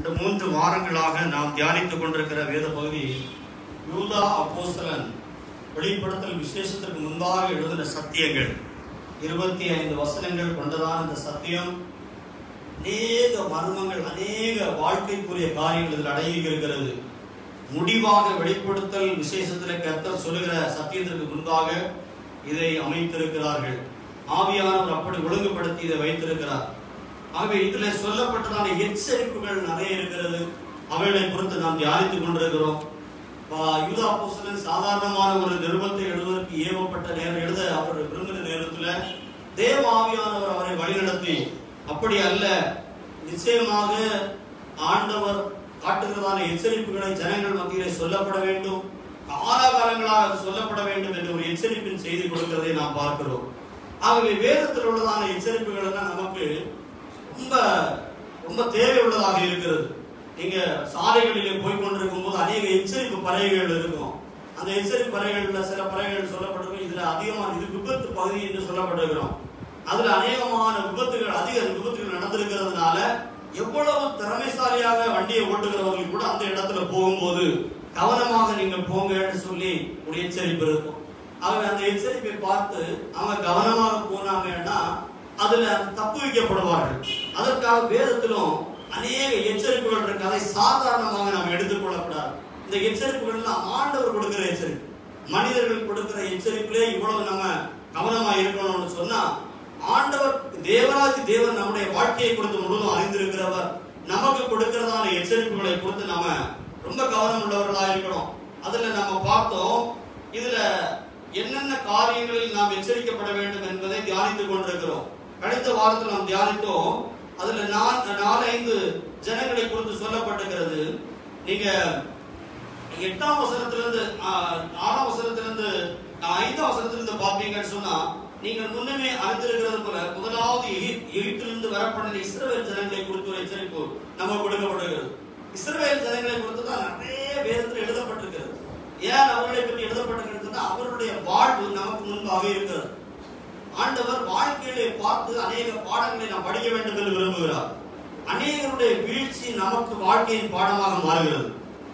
இந்த மூன்று வாரங்களாக நாம் தியானித்துக் கொண்டிருக்கிற வேத பகுதி யூதா அப்போஸ்தலன் வெளிப்படுத்தல் விசேஷத்திற்கு முன்பாக எழுதின சத்தியங்கள் இருபத்தி ஐந்து வசனங்கள் கொண்டதான இந்த சத்தியம் அநேக மர்மங்கள் அநேக வாழ்க்கைக்குரிய காரியங்கள் இதில் அடங்கி இருக்கிறது முடிவாக வெளிப்படுத்தல் விசேஷத்தில் கர்த்தர் சொல்லுகிற சத்தியத்திற்கு முன்பாக இதை அமைத்திருக்கிறார்கள் ஆவியானவர் அப்படி ஒழுங்குபடுத்தி இதை வைத்திருக்கிறார் ஆகவே இதுல சொல்லப்பட்டதான எச்சரிப்புகள் நிறைய இருக்கிறது அவைகளை குறித்து நாம் தியானித்துக் கொண்டிருக்கிறோம் பா- யூதா அப்போஸ்தலன் சாதாரணமான ஒரு நிருபத்தை எழுதுவதற்கு ஏவப்பட்ட நேரம் எழுத அவர் விரும்பின நேரத்துல தேவ ஆவியானவர் அவரை வழிநடத்தி அப்படி அல்ல நிச்சயமாக ஆண்டவர் காட்டுகிறதான எச்சரிப்புகளை ஜனங்கள் மத்தியிலே சொல்லப்பட வேண்டும் காலாகாலங்களாக அது சொல்லப்பட வேண்டும் என்ற ஒரு எச்சரிப்பின் செய்தி கொடுக்கிறதை நாம் பார்க்கிறோம் ஆகவே வேதத்தில் உள்ளதான எச்சரிப்புகள் எல்லாம் நமக்கு ரொம்ப ரொம்ப தேவை உள்ளதாக இருக்கிறது நீங்க சாலைகளிலே போய் கொண்டிருக்கும் போது அநேக எச்சரிப்பு பறவைகள் இருக்கும் அந்த எச்சரிப்பு பறவைகள்ல சில பறவைகள் சொல்லப்பட்டிருக்கும் இதுல அதிகமான இது விபத்து பகுதி என்று சொல்லப்பட்டிருக்கிறோம் அதுல அநேகமான விபத்துகள் அதிக விபத்துகள் நடந்திருக்கிறதுனால எவ்வளவு திறமைசாலியாக வண்டியை ஓட்டுகிறவர்கள் கூட அந்த இடத்துல போகும்போது கவனமாக நீங்கள் போங்கன்னு சொல்லி ஒரு எச்சரிப்பு இருக்கும் அவங்க அந்த எச்சரிப்பை பார்த்து அவங்க கவனமாக போனாங்கன்னா அதுல தப்பு வைக்கப்படுவார்கள் அதற்காக வேதத்திலும் அநேக எச்சரிப்புகள் இருக்கு அதை சாதாரணமாக நாம் எடுத்துக்கொள்ளக்கூடாது இந்த எச்சரிப்புகள் எல்லாம் ஆண்டவர் கொடுக்கிற எச்சரிப்பு மனிதர்கள் கொடுக்கிற எச்சரிப்பிலே இவ்வளவு நம்ம கவனமா இருக்கணும்னு சொன்னா ஆண்டவர் தேவராஜ் தேவன் நம்முடைய வாழ்க்கையை குறித்து முழுவதும் அறிந்திருக்கிறவர் நமக்கு கொடுக்கிறதான எச்சரிப்புகளை குறித்து நாம ரொம்ப கவனம் உள்ளவர்களா இருக்கணும் அதுல நம்ம பார்த்தோம் இதுல என்னென்ன காரியங்களில் நாம் எச்சரிக்கப்பட வேண்டும் என்பதை தியானித்துக் கொண்டிருக்கிறோம் அடுத்த வாரத்தில் நாம் தியானித்தோம் அதுல நான் நாலైந்து ஜனங்களை குறித்து சொல்லப்பட்டிருக்கிறது நீங்க எட்டாம் வசனத்திலிருந்து ஆஹ், ஆறாம் வசனத்திலிருந்து ஆஹ், ஐந்தாம் வசனத்திலிருந்து பார்த்தீங்கன்னு சொன்னா நீங்கள் முன்னமே அறிந்திருக்கிறது போல முதலாவது எகி- எகிப்திலிருந்து வரப்பட்ட இஸ்ரவேல் ஜனங்களை குறித்து ஒரு எச்சரிப்பு நமக்கு கொடுக்கப்படுகிறது இஸ்ரவேல் ஜனங்களை குறித்து தான் நிறைய வேதத்தில் எழுதப்பட்டிருக்கிறது ஏன் அவர்களை பற்றி எழுதப்பட்டிருக்கிறது அவருடைய வாழ்வு நமக்கு முன்பாக இருக்கிறது ஆண்டவர் வாழ்க்கையிலே பார்த்து அநேக பாடங்களை நாம் படிக்க வேண்டும் என்று விரும்புகிறார் அநேகருடைய வீழ்ச்சி நமக்கு வாழ்க்கையின் பாடமாக மாறுகிறது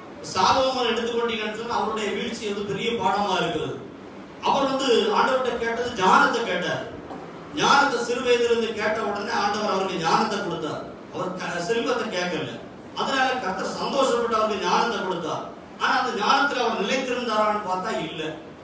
சாலோமன் எடுத்துக்கொண்டீங்கன்னு சொன்னா அவருடைய வீழ்ச்சி வந்து பெரிய பாடமா இருக்கிறது அவர் வந்து ஆண்டவர்கிட்ட கேட்டது ஞானத்தை கேட்டார் ஞானத்தை சிறு வயதிலிருந்து கேட்ட உடனே ஆண்டவர் அவருக்கு ஞானத்தை கொடுத்தார் அவர் க- செல்வத்தை கேட்கல அதனால கர்த்தர் சந்தோஷப்பட்டு அவருக்கு ஞானத்தை கொடுத்தார் ஆனா அந்த ஞானத்துல அவர் நிலைத்திருந்தாரான்னு பார்த்தா இல்ல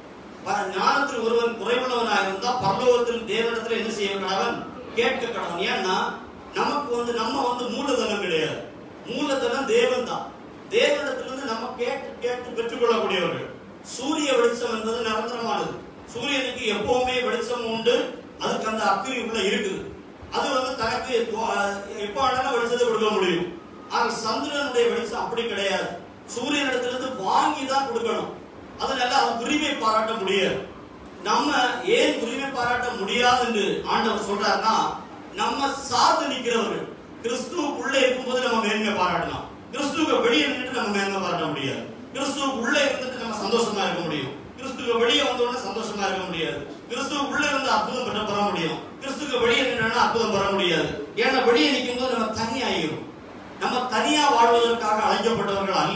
ப- ஞானத்தில் ஒருவன் குறைவுள்ளவனாக இருந்தா பரலோகத்தில் தேவனிடத்துல என்ன செய்ய கடவன் கேட்க கடவன் ஏன்னா நமக்கு வந்து நம்ம வந்து மூலதனம் கிடையாது மூலதனம் தேவன் தான் தேவனிடத்திலிருந்து நம்ம கேட்டு கேட்டு பெற்றுக்கொள்ளக்கூடியவர்கள் சூரிய வெளிச்சம் என்பது நிரந்தரமானது சூரியனுக்கு எப்பவுமே வெளிச்சம் உண்டு அதுக்கு அந்த அக்கினி உள்ள இருக்குது அது வந்து தனக்கு எப்ப வேணாலும் வெளிச்சத்தை கொடுக்க முடியும் ஆனால் சந்திரனுடைய வெளிச்சம் அப்படி கிடையாது சூரியனிடத்திலிருந்து வாங்கி தான் கொடுக்கணும் அதனால அது உரிமை பாராட்ட முடியாது நம்ம ஏன் உரிமை பாராட்ட முடியாது என்று ஆண்டவர் சொல்றாருன்னா நம்ம சார்ந்து நிற்கிறவர்கள் கிறிஸ்துவுக்குள்ளே இருக்கும்போது நம்ம மேன்மை பாராட்டலாம் கிறிஸ்துவுக்கு வெளியே நின்றுட்டு நம்ம மேன்மை பாராட்ட முடியாது கிறிஸ்துவுக்கு உள்ளே இருந்துட்டு நம்ம சந்தோஷமா இருக்க முடியும் கிறிஸ்துவுக்கு வெளியே வந்த உடனே சந்தோஷமா இருக்க முடியாது கிறிஸ்துவுக்கு உள்ளே இருந்து அற்புதம் பெற்ற பெற முடியும் கிறிஸ்துவுக்கு வெளியே நின்னா அற்புதம் பெற முடியாது ஏன்னா வெளியே நிற்கும் போது நம்ம தனியாகிறோம் நம்ம தனியா வாழ்வதற்காக அழைக்கப்பட்டவர்கள் அல்ல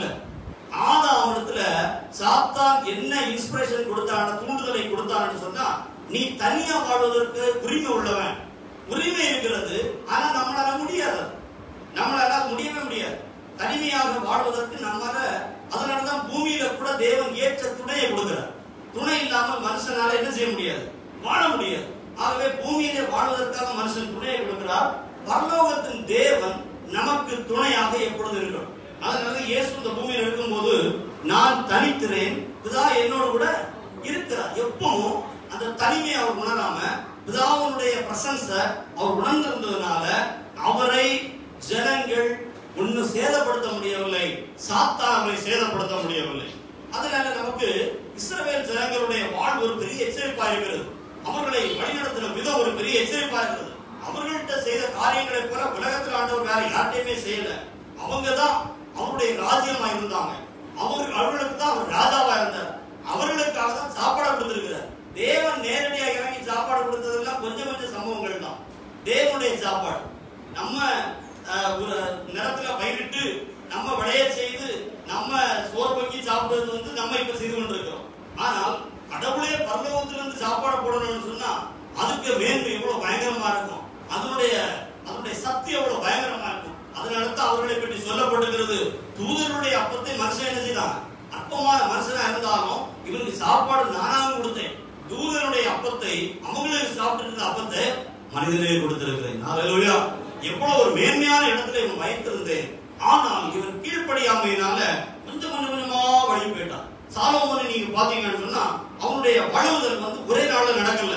ஆதாமத்துல சாத்தான் என்ன இன்ஸ்பிரேஷன் கொடுத்தான தூண்டுதலை கொடுத்தான்னு சொன்னா நீ தனியா வாழ்வதற்கு உரிமை உள்ளவன் உரிமை இருக்கிறது ஆனா நம்மளால முடியாது நம்மளால அது முடியவே முடியாது தனிமையாக வாழ்வதற்கு நம்மால அதனாலதான் பூமியில கூட தேவன் ஏற்ற துணையை கொடுக்கிறார் துணை இல்லாமல் மனுஷனால என்ன செய்ய முடியாது வாழ முடியாது ஆகவே பூமியிலே வாழ்வதற்காக மனுஷன் துணையை கொடுக்கிறார் பரலோகத்தின் தேவன் நமக்கு துணையாக எப்பொழுது இருக்கணும் அதனால இயேசு இந்த பூமியில் இருக்கும்போது நான் தனிக்கிறேன் பிதா என்னோடு கூட இருக்கிறார் எப்பவும் அந்த தனிமையை அவர் உணராம பிதாவுடைய பிரசன்ஸ அவர் உணர்ந்திருந்ததுனால அவரை ஜனங்கள் ஒன்னும் சேதப்படுத்த முடியவில்லை சாத்தான் அவரை சேதப்படுத்த முடியவில்லை அதனால நமக்கு இஸ்ரவேல் ஜனங்களுடைய வாழ்வு ஒரு பெரிய எச்சரிப்பா இருக்கிறது அவர்களை வழிநடத்தின விதம் ஒரு பெரிய எச்சரிப்பா இருக்கிறது அவர்கள்ட்ட செய்த காரியங்களை போல உலகத்தில் ஆண்டவர் வேற யார்ட்டையுமே செய்யல அவங்க தான் அவருடைய ராஜ்யமா இருந்தாங்க அவர் அவர்களுக்கு தான் அவர் ராஜாவா இருந்தார் அவர்களுக்காக தான் சாப்பாடு கொடுத்திருக்கிறார் தேவன் நேரடியாக இறங்கி சாப்பாடு கொடுத்ததெல்லாம் கொஞ்சம் கொஞ்சம் சம்பவங்கள் தான் தேவனுடைய சாப்பாடு நம்ம அஹ், ஒரு நிலத்துல பயிரிட்டு நம்ம விளைய செய்து நம்ம சோறு பொங்கி சாப்பிடுறது வந்து நம்ம இப்ப செய்து கொண்டிருக்கிறோம் ஆனால் கடவுளே பரலோகத்திலிருந்து சாப்பாடு போடணும்னு சொன்னா அதுக்கு மேன்மை எவ்வளவு பயங்கரமா இருக்கும் அதனுடைய அதனுடைய சக்தி எவ்வளவு பயங்கரமா இருக்கும் அதனால தான் அவர்களை பற்றி சொல்லப்பட்டிருக்கிறது தூதருடைய அப்பத்தை மனுஷன் என்ன செய்தான் அற்பமான மனுஷனா இருந்தாலும் இவனுக்கு சாப்பாடு நானாக கொடுத்தேன் தூதனுடைய அப்பத்தை அவங்களுக்கு சாப்பிட்டு இருந்த அப்பத்தை மனிதனே கொடுத்திருக்கிறேன் ஹalleluya எவ்வளவு ஒரு மேன்மையான இடத்துல இவன் வைத்திருந்தேன் ஆனால் இவன் கீழ்ப்படியாமையினால கொஞ்சம் கொஞ்சம் கொஞ்சமா வழி போயிட்டான் சாலோமனை நீங்க பாத்தீங்கன்னு சொன்னா அவனுடைய வழுவுதல் வந்து ஒரே நாள்ல நடக்கல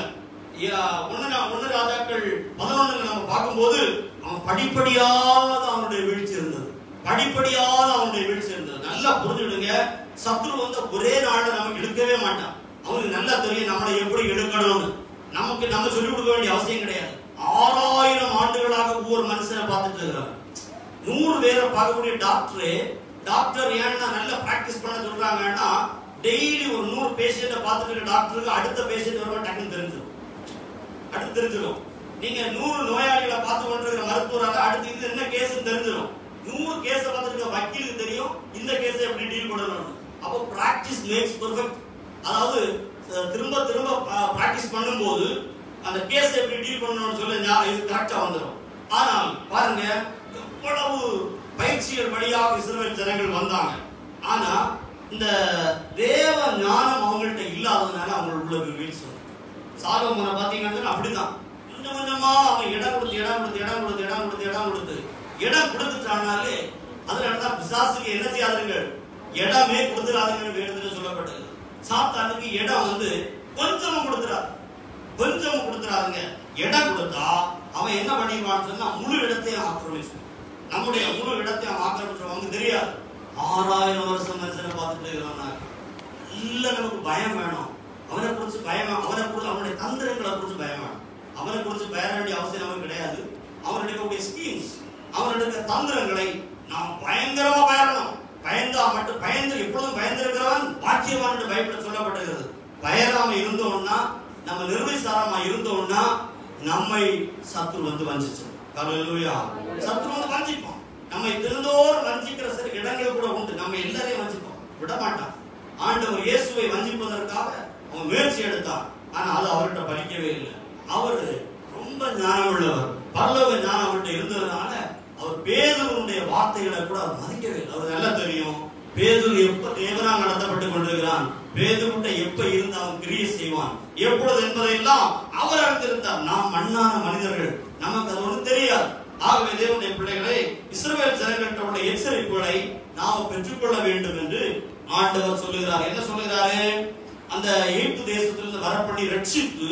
யா- ஒண்ணு நா- ஒண்ணு ராஜாக்கள் பதினொன்னுல நம்ம பார்க்கும்போது அவன் படிப்படியாக அவனுடைய வீழ்ச்சி இருந்தது படிப்படியாக அவனுடைய வீழ்ச்சி இருந்தது நல்லா புரிஞ்சுடுங்க சத்ரு வந்து ஒரே நாள்ல நமக்கு எடுக்கவே மாட்டான் அவனுக்கு நல்லா தெரியும் நம்மளை எப்படி எடுக்கணும்னு நமக்கு நம்ம சொல்லிக் கொடுக்க வேண்டிய அவசியம் கிடையாது ஆறாயிரம் ஆண்டுகளாக ஒவ்வொரு மனுஷனை பார்த்துட்டு இருக்கிறாங்க நூறு பேரை பார்க்கக்கூடிய டாக்டரு டாக்டர் ஏன்னா நல்லா பிராக்டிஸ் பண்ண சொல்றாங்கன்னா டெய்லி ஒரு நூறு பேஷண்ட்டை பார்த்துட்டு இருக்க டாக்டருக்கு அடுத்த பேஷண்ட் வரும்போது டக்குன்னு தெரிஞ்சிடும் அடுத்து தெரிஞ்சிடும் நீங்க நூறு நோயாளிகளை பார்த்து கொண்டிருக்கிற மருத்துவராக அடுத்து இது என்ன கேஸ் தெரிஞ்சிடும் நூறு கேஸ பார்த்துட்டு இருக்க வக்கீலுக்கு தெரியும் இந்த கேஸை எப்படி டீல் பண்ணணும் அப்போ பிராக்டிஸ் மேக்ஸ் பெர்ஃபெக்ட் அதாவது அஹ், திரும்ப திரும்ப பிராக்டிஸ் பண்ணும்போது அந்த கேஸை எப்படி டீல் பண்ணணும்னு சொல்லி ஞா- இது கரெக்டா வந்துடும் ஆனால் பாருங்க எவ்வளவு பயிற்சிகள் வழியாக இஸ்ரவேல் ஜனங்கள் வந்தாங்க ஆனா இந்த தேவ ஞானம் அவங்கள்ட்ட இல்லாததுனால அவங்களுக்குள்ள வீழ்ச்சி வந்தது. சாலமோனை பாத்தீங்கன்னா அப்படிதான் கொஞ்சம் கொஞ்சமா அவன் இடம் கொடுத்து இடம் கொடுத்து இடம் கொடுத்து இடம் கொடுத்து இடம் கொடுத்து இடம் கொடுத்துட்டானாலே அதனாலதான் பிசாசுக்கு என்ன செய்யாதுங்கள் இடமே கொடுத்துடாதுங்க வேணுதுன்னு சொல்லப்பட்டது சாத்தானுக்கு இடம் வந்து கொஞ்சமும் கொடுத்துறாரு கொஞ்சம் கொடுத்துறாருங்க இடம் கொடுத்தா அவன் என்ன பண்ணிடுவான்னு சொன்னா முழு இடத்தையும் ஆக்கிரமிச்சு நம்முடைய முழு இடத்தையும் ஆக்கிரமிச்சவங்க தெரியாது ஆறாயிரம் வருஷம் மனுஷனை பார்த்துட்டு இருக்கிறான் இல்ல நமக்கு பயம் வேணும் அவனை குறிச்சு பயம் அவனை குறிச்சு அவனுடைய தந்திரங்களை குறிச்சு பயம் வேணும் அவனை குறிச்சு பயர வேண்டிய அவசியம் நமக்கு கிடையாது அவனுடைய ஸ்கீம்ஸ் அவனுடைய தந்திரங்களை நாம் பயங்கரமா பயரணும் பயந்தா மட்டும் பயந்து எப்பொழுதும் பயந்திருக்கிறவன் பாக்கியவான் என்று பைபிள் சொல்லப்பட்டிருக்கிறது பயராம இருந்தோம்னா நம்ம நிர்விசாரமா இருந்தோம்னா நம்மை சத்துரு வந்து வஞ்சிச்சு ஹalleluya சத்துரு வந்து வஞ்சிப்பான் நம்மை தினந்தோறும் வஞ்சிக்கிற சில இடங்கள் கூட உண்டு நம்ம எல்லாரையும் வஞ்சிப்போம் விட மாட்டான் ஆண்டவர் இயேசுவை வஞ்சிப்பதற்காக அவன் முயற்சி எடுத்தான் ஆனா அது அவர்கிட்ட பலிக்கவே இல்லை அவர் ரொம்ப ஞானம் உள்ளவர் பரலோக ஞானம் அவர்கிட்ட இருந்ததுனால அவர் பேதுருடைய வார்த்தைகளை கூட அவர் மதிக்கவே இல்லை அவர் நல்லா தெரியும் பேதுரு எப்ப தேவனா நடத்தப்பட்டு கொண்டிருக்கிறான் பேதுருட்ட எப்ப இருந்து அவன் கிரியை செய்வான் எப்பொழுது என்பதையெல்லாம் அவர் அறிந்திருந்தார் நாம் மண்ணான மனிதர்கள் நமக்கு அது ஒன்றும் தெரியாது ஆகவே தேவனுடைய பிள்ளைகளை இஸ்ரவேல் ஜனங்களுடைய எச்சரிப்புகளை நாம் பெற்றுக்கொள்ள வேண்டும் என்று ஆண்டவர் சொல்லுகிறார் என்ன சொல்லுகிறாரு அந்த எகிப்து தேசத்திலிருந்து வரப்பண்ணி ரட்சித்து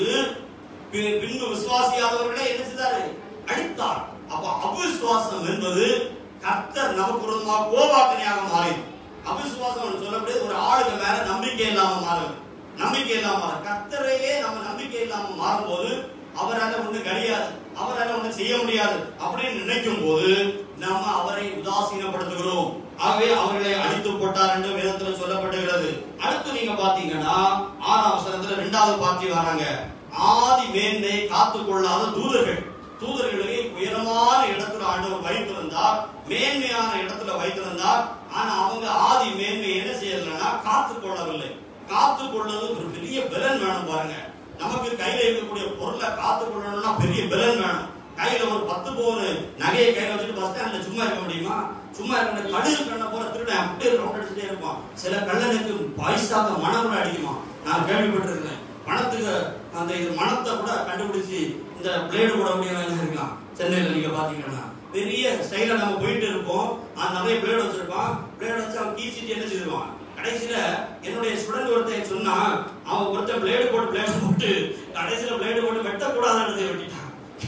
பி- பின்பு விசுவாசியாதவர்களை என்ன செய்தாரு அழித்தார் அப்ப அவிசுவாசம் என்பது கர்த்தர் நமக்கு விரோதமாக கோபாக்கனையாக மாறிடும் அவிசுவாசம் சொல்லப்படுது ஒரு ஆளுக்கு மேல நம்பிக்கை இல்லாம மாறும் நம்பிக்கை இல்லாம மாறும் கர்த்தரையே நம்ம நம்பிக்கை இல்லாம மாறும்போது அவரால ஒண்ணு கிடையாது அவரால ஒண்ணு செய்ய முடியாது அப்படின்னு நினைக்கும் போது நம்ம அவரை உதாசீனப்படுத்துகிறோம் ஆகவே அவர்களை அழித்து போட்டார் என்று வேதத்துல சொல்லப்பட்டுகிறது அடுத்து நீங்க பாத்தீங்கன்னா ஆறாம் வசனத்துல இரண்டாவது பார்ட்டி வராங்க ஆதி மேன்மை காத்து கொள்ளாத தூதர்கள் தூதர்களை உயரமான இடத்துல ஆண்டவர் வைத்திருந்தார் மேன்மையான இடத்துல வைத்திருந்தார் ஆனா அவங்க ஆதி மேன்மை என்ன செய்யலைன்னா காத்து கொள்ளவில்லை காத்து கொள்வது ஒரு பெரிய பலன் வேணும் பாருங்க நமக்கு கையில இருக்கக்கூடிய பொருளை காத்து கொள்ளணும்னா பெரிய பலன் வேணும் கையில ஒரு பத்து பவுன் நகையை கையில வச்சுட்டு பஸ் ஸ்டாண்ட்ல சும்மா இருக்க முடியுமா சும்மா இருக்க கடுகு கண்ண போற திருடன் அப்படியே ரவுண்ட் அடிச்சுட்டே இருப்பான் சில கள்ளனுக்கு பைசாக்க மனம் கூட அடிக்குமா நான் கேள்விப்பட்டிருக்கேன் பணத்துக்கு அந்த இது மனத்தை கூட கண்டுபிடிச்சு இந்த பிளேடு கூட முடியும் இருக்கலாம் சென்னையில நீங்க பாத்தீங்கன்னா பெரிய ஸ்டைல நம்ம போயிட்டு இருப்போம் அந்த நிறைய பிளேடு வச்சிருப்பான் பிளேடு வச்சு அவன் கீச்சிட்டு என்ன செய்வான் கடைசியில என்னுடைய ஸ்டூடெண்ட் ஒருத்தன் சொன்னா அவன் ஒருத்தன் பிளேடு போட்டு பிளேடு போட்டு கடைசியில பிளேடு போட்டு வெட்டக்கூடாதுன்றதை வெட்டிட்டான்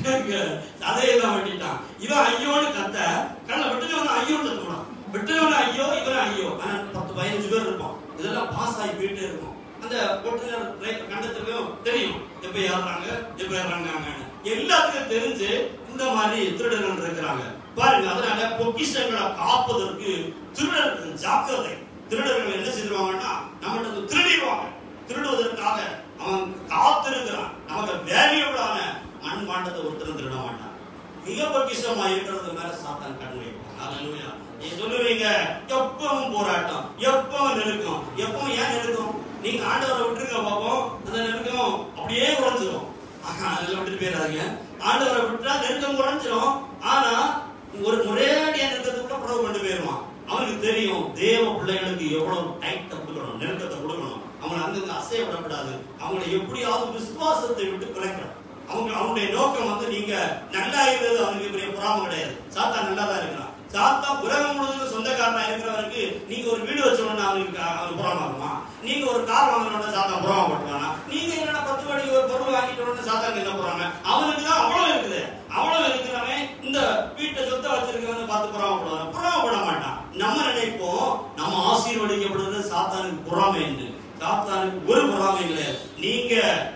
அதையெல்லாம் வெட்டிட்டான் இவன் ஐயோன்னு கத்த கண்ண வெட்டுனவன ஐயோன்னு கத்துவான் வெட்டுனவன ஐயோ இவன் ஐயோ ஆனா பத்து பதினஞ்சு பேர் இருப்போம் இதெல்லாம் பாஸ் ஆகி போயிட்டே இருக்கும் அந்த ஓட்டுநர் கண்டத்துக்கும் தெரியும் எப்ப ஏறாங்க எப்ப ஏறாங்க எல்லாத்துக்கும் தெரிஞ்சு இந்த மாதிரி திருடர்கள் இருக்கிறாங்க பாருங்க அதனால பொக்கிஷங்களை காப்பதற்கு திருடர்கள் ஜாக்கிரதை திருடர்கள் என்ன செய்வாங்கன்னா நம்மகிட்ட திருடிடுவாங்க திருடுவதற்காக அவன் காத்திருக்கிறான் நமக்கு வேல்யூபிளான மண் பாண்டத்தை ஒருத்தரும் திருட மாட்டான் மிக பொக்கிஷமா இருக்கிறது மேல சாத்தான் கண் வைப்பான் ஹalleluya நீ சொல்லுவீங்க எப்பவும் போராட்டம் எப்பவும் நெருக்கம் எப்பவும் ஏன் நெருக்கம் நீங்க ஆண்டவரை விட்டுருங்க பாப்போம் அந்த நெருக்கம் அப்படியே குறைஞ்சிரும் ஆஹா, அதில் விட்டுட்டு போயிடாதீங்க ஆண்டவரை விட்டா நெருக்கம் குறைஞ்சிரும் ஆனா ஒரு முறையாடியா நெருக்கத்துக்குள்ள புறவு கொண்டு போயிருவான் அவனுக்கு தெரியும் தேவ பிள்ளைகளுக்கு எவ்வளவு டைட்டை கொடுக்கணும் நெருக்கத்தை கொடுக்கணும் அவங்களை அங்கங்க அசைய விடக்கூடாது அவங்களை எப்படியாவது விசுவாசத்தை விட்டு குறைக்கணும் அவங்க அவனுடைய நோக்கம் வந்து நீங்க நல்லா இருக்கிறது அவனுக்கு பெரிய பொறாம கிடையாது சாத்தா நல்லா தான் இருக்கிறான் சாத்தா உலகம் முழுவதும் சொந்தக்காரனா இருக்கிறவருக்கு நீங்க ஒரு வீடு வச்சோம்னா அவனுக்கு அவனுக்கு பொறாம இருக்குமா நீங்க ஒரு கார் வாங்கணும்னா சாத்தா பொறாம பட்டுவானா நீங்க என்னடா பத்து கோடி ஒரு பொருள் வாங்கிட்டோம்னு சாத்தாக்கு என்ன போறாங்க அவனுக்கு தான் அவ்வளவு இருக்குது அவ்வளவு இருக்கிறவன் இந்த வீட்டை சொத்தை வச்சிருக்கவன் பார்த்து பொறாமப்படுவான் பொறாமப்பட மாட்டான் நம்ம நினைப்போம் நம்ம ஆசீர்வதிக்கப்படுறது சாத்தானுக்கு பொறாமை என்று சாத்தானுக்கு ஒரு பொறாமை கிடையாது நீங்க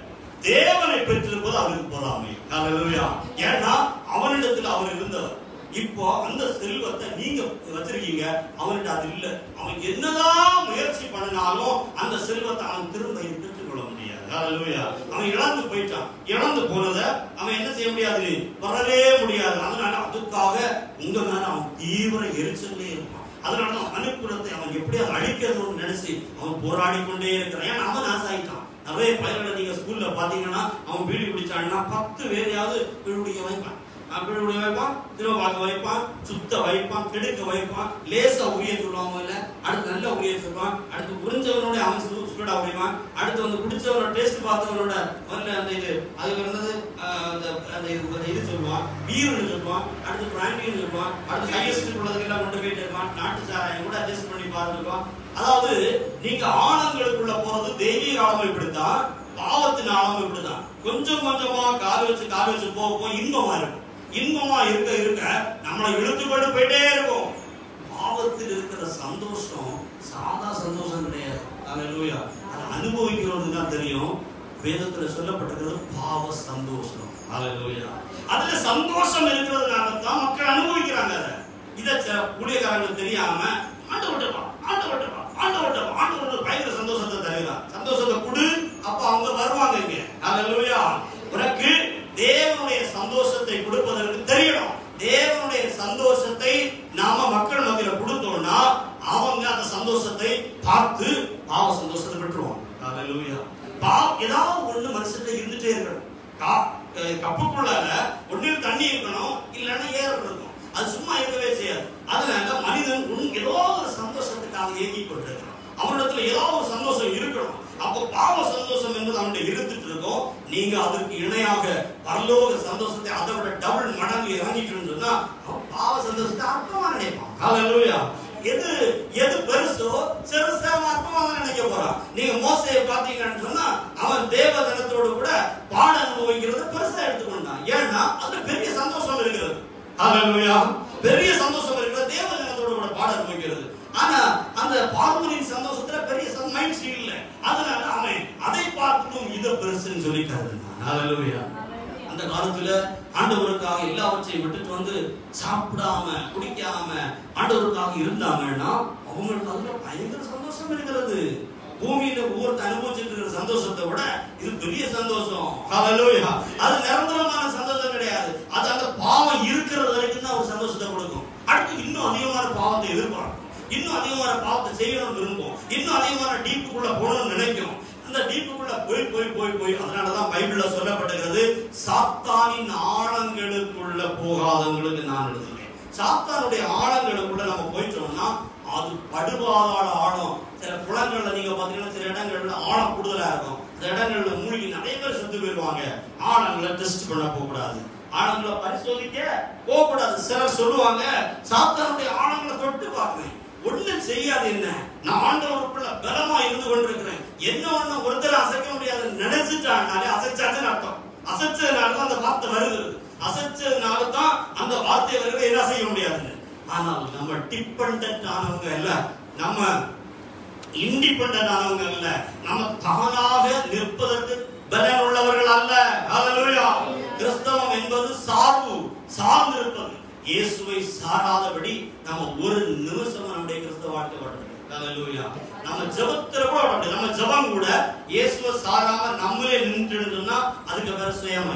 தேவனை பெற்றிருப்பது அவருக்கு பொறாமை ஹalleluya ஏன்னா அவனிடத்தில் அவர் இருந்தவர் இப்போ அந்த செல்வத்தை நீங்க வச்சிருக்கீங்க அவன்கிட்ட அது இல்ல அவன் என்னதான் முயற்சி பண்ணினாலும் அந்த செல்வத்தை அவன் திரும்ப பெற்றுக்கொள்ள முடியாது ஹalleluya அவன் இழந்து போயிட்டான் இழந்து போனதை அவன் என்ன செய்ய முடியாது வரவே முடியாது அதனால அதுக்காக உங்க மேல அவன் தீவிர எரிச்சலே இருப்பான் அதனால தான் மனுக்குலத்தை அவன் எப்படி அதை அழிக்கிறதுன்னு நினைச்சு அவன் போராடி கொண்டே இருக்கிறான் ஏன்னா அவன் நாசாயிட்டான் நிறைய பயிர்களை நீங்க ஸ்கூல்ல பாத்தீங்கன்னா அவன் பீடி குடிச்சான்னா பத்து பேரையாவது பீடி குடிக்க வைப்பான் அவன் பீடி குடிக்க வைப்பான் திரும்ப பார்க்க வைப்பான் சுத்த வைப்பான் கெடுக்க வைப்பான் லேசா உரிய சொல்லுவாங்க இல்ல அடுத்து நல்ல உரிய சொல்லுவான் அடுத்து புரிஞ்சவனோட அவன் சு- சுருடா உரிவான் அடுத்து வந்து பிடிச்சவனோட டேஸ்ட் பார்த்தவனோட வரல அந்த இது அதுக்கு இருந்தது ஆஹ், அந்த அந்த இது அந்த இது சொல்லுவான் பீர்னு சொல்லுவான் அடுத்து பிராண்டின்னு சொல்லுவான் அடுத்து ஹையஸ்ட் உள்ளதுக்கு எல்லாம் கொண்டு போயிட்டு இருப்பான் நாட்டு சாராயம் கூட அட்ஜஸ்ட் பண்ணி பார்த்துருப்பான் அதாவது நீங்க ஆணங்களுக்குள்ள போறது தெய்வீக ஆழம் இப்படித்தான் பாவத்தின் ஆழம் இப்படித்தான் கொஞ்சம் கொஞ்சமா கால் வச்சு கால் வச்சு போக போக இன்பமா இருக்கும் இன்பமா இருக்க இருக்க நம்மளை இழுத்து கொண்டு போயிட்டே இருக்கும் பாவத்தில் இருக்கிற சந்தோஷம் சாதா சந்தோஷம் கிடையாது அல்லேலூயா அதை அனுபவிக்கிறவனுக்கு தான் தெரியும் வேதத்துல சொல்லப்பட்டிருக்கிறது பாவ சந்தோஷம் அல்லேலூயா அதுல சந்தோஷம் இருக்கிறதுனால தான் மக்கள் அனுபவிக்கிறாங்க அதை இதை சில ஊழியக்காரங்களுக்கு தெரியாம ஆண்டு விட்டுப்பா ஆண்டு விட்டுப்பா ஆண்டு விட்டுப்பா ஆண்டு விட்டு பயங்கர சந்தோஷத்தை தருகிறான் சந்தோஷத்தை கொடு அப்ப அவங்க வருவாங்க இங்க அல்லேலூயா உனக்கு தேவனுடைய சந்தோஷத்தை கொடுப்பதற்கு தெரியணும் தேவனுடைய சந்தோஷத்தை நாம மக்கள் மத்தியில கொடுத்தோம்னா அவங்க அந்த சந்தோஷத்தை பார்த்து பாவ சந்தோஷத்தை பெற்றுருவாங்க அல்லேலூயா பா ஏதாவது ஒண்ணு மனுஷன்ல இருந்துட்டே இருக்கணும் கா- அஹ் கப்புக்குள்ள ஒண்ணில் தண்ணி இருக்கணும் இல்லைன்னா ஏறம் இருக்கும் அது சும்மா இருக்கவே செய்யாது அதனால மனிதன் உன் ஏதோ ஒரு சந்தோஷத்துக்காக ஏங்கி கொண்டிருக்கிறான் அவனிடத்துல ஏதோ ஒரு சந்தோஷம் இருக்கணும் அப்போ பாவ சந்தோஷம் என்பது அவனுடைய இருந்துட்டு இருக்கும் நீங்க அதற்கு இணையாக பரலோக சந்தோஷத்தை அதை விட டபுள் மடங்கு இறங்கிட்டு சொன்னா அவன் பாவ சந்தோஷத்தை அற்பமா நினைப்பான் ஹalleluya எது எது பெருசோ சிறுசா அவன் அற்பமா தான் நினைக்க போறான் நீங்க மோசையை பாத்தீங்கன்னு சொன்னா அவன் தேவதனத்தோடு கூட பாட அனுபவிக்கிறத பெருசா எடுத்துக்கொண்டான் ஏன்னா அதுல பெரிய சந்தோஷம் இருக்கிறது ஹalleluya பெரிய சந்தோஷம் இருக்கிறது தேவதனத்தோடு கூட பாட அனுபவிக்கிறது ஆனா அந்த பார்வனின் சந்தோஷத்துல பெரிய மகிழ்ச்சி இல்ல அதனால அவன் அதை பார்த்துட்டும் இதை பெருசுன்னு சொல்லி கருதுனான் ஹalleluya அந்த காலத்துல ஆண்டவருக்காக எல்லாவற்றையும் விட்டுட்டு வந்து சாப்பிடாம குடிக்காம ஆண்டவருக்காக இருந்தாங்கன்னா அவங்களுக்கு அதுல பயங்கர சந்தோஷம் இருக்கிறது பூமியில ஒவ்வொருத்த அனுபவிச்சுட்டு இருக்கிற சந்தோஷத்தை விட இது பெரிய சந்தோஷம் ஹalleluya அது நிரந்தரமான சந்தோஷம் கிடையாது அது அந்த பாவம் இருக்கிறது வரைக்கும் தான் ஒரு சந்தோஷத்தை கொடுக்கும் அடுத்து இன்னும் அதிகமான பாவத்தை எதிர்பார்க்கும் இன்னும் அதிகமான பாவத்தை செய்யணும்னு விரும்பும் இன்னும் அதிகமான டீப்புக்குள்ள போகணும்னு நினைக்கும் அந்த டீப்புக்குள்ள போய் போய் போய் போய் அதனாலதான் பைபிள்ல சொல்லப்பட்டிருக்கிறது சாத்தானின் ஆழங்களுக்குள்ள போகாதவங்களுக்கு நான் எழுதுகிறேன் சாத்தானுடைய ஆழங்களுக்குள்ள நம்ம போயிட்டோம்னா அது படுபாதாள ஆழம் சில குளங்கள்ல நீங்க பாத்தீங்கன்னா சில இடங்கள்ல ஆழம் கூடுதலா இருக்கும் சில இடங்கள்ல மூழ்கி நிறைய பேர் செத்து போயிருவாங்க ஆழங்களை டெஸ்ட் பண்ண போக கூடாது ஆழங்களை பரிசோதிக்க போக கூடாது சிலர் சொல்லுவாங்க சாத்தானுடைய ஆழங்களை தொட்டு பார்க்கிறேன் ஒண்ணும் செய்யாது என்ன நான் ஆண்டவருக்குள்ள பலமா இருந்து கொண்டிருக்கிறேன் என்ன ஒண்ணு ஒருத்தர் அசைக்க முடியாது நினைச்சுட்டாங்கனாலே அசைச்சாச்சுன்னு அர்த்தம் அசைச்சதுனால தான் அந்த வார்த்தை வருகிறது அசைச்சதுனால தான் அந்த வார்த்தை வருகிறது என்ன செய்ய முடியாது ஆனால் நம்ம டிபெண்டன்ட் ஆனவங்க இல்ல நம்ம இண்டிபெண்டன்ட் ஆனவங்க இல்ல நம்ம தானாக நிற்பதற்கு பலன் உள்ளவர்கள் அல்ல ஹalleluya கிறிஸ்தவம் என்பது சார்பு சார்ந்து இருப்பது இயேசுவை சாராதபடி நம்ம ஒரு நிமிஷம் நம்முடைய கிறிஸ்தவ வாழ்க்கை வாழ்றது ஹalleluya நம்ம ஜெபத்துல கூட அப்படி நம்ம ஜெபம் கூட இயேசுவை சாராம நம்மளே நின்றுட்டு சொன்னா அதுக்கு பேர் சுயமாயிரும்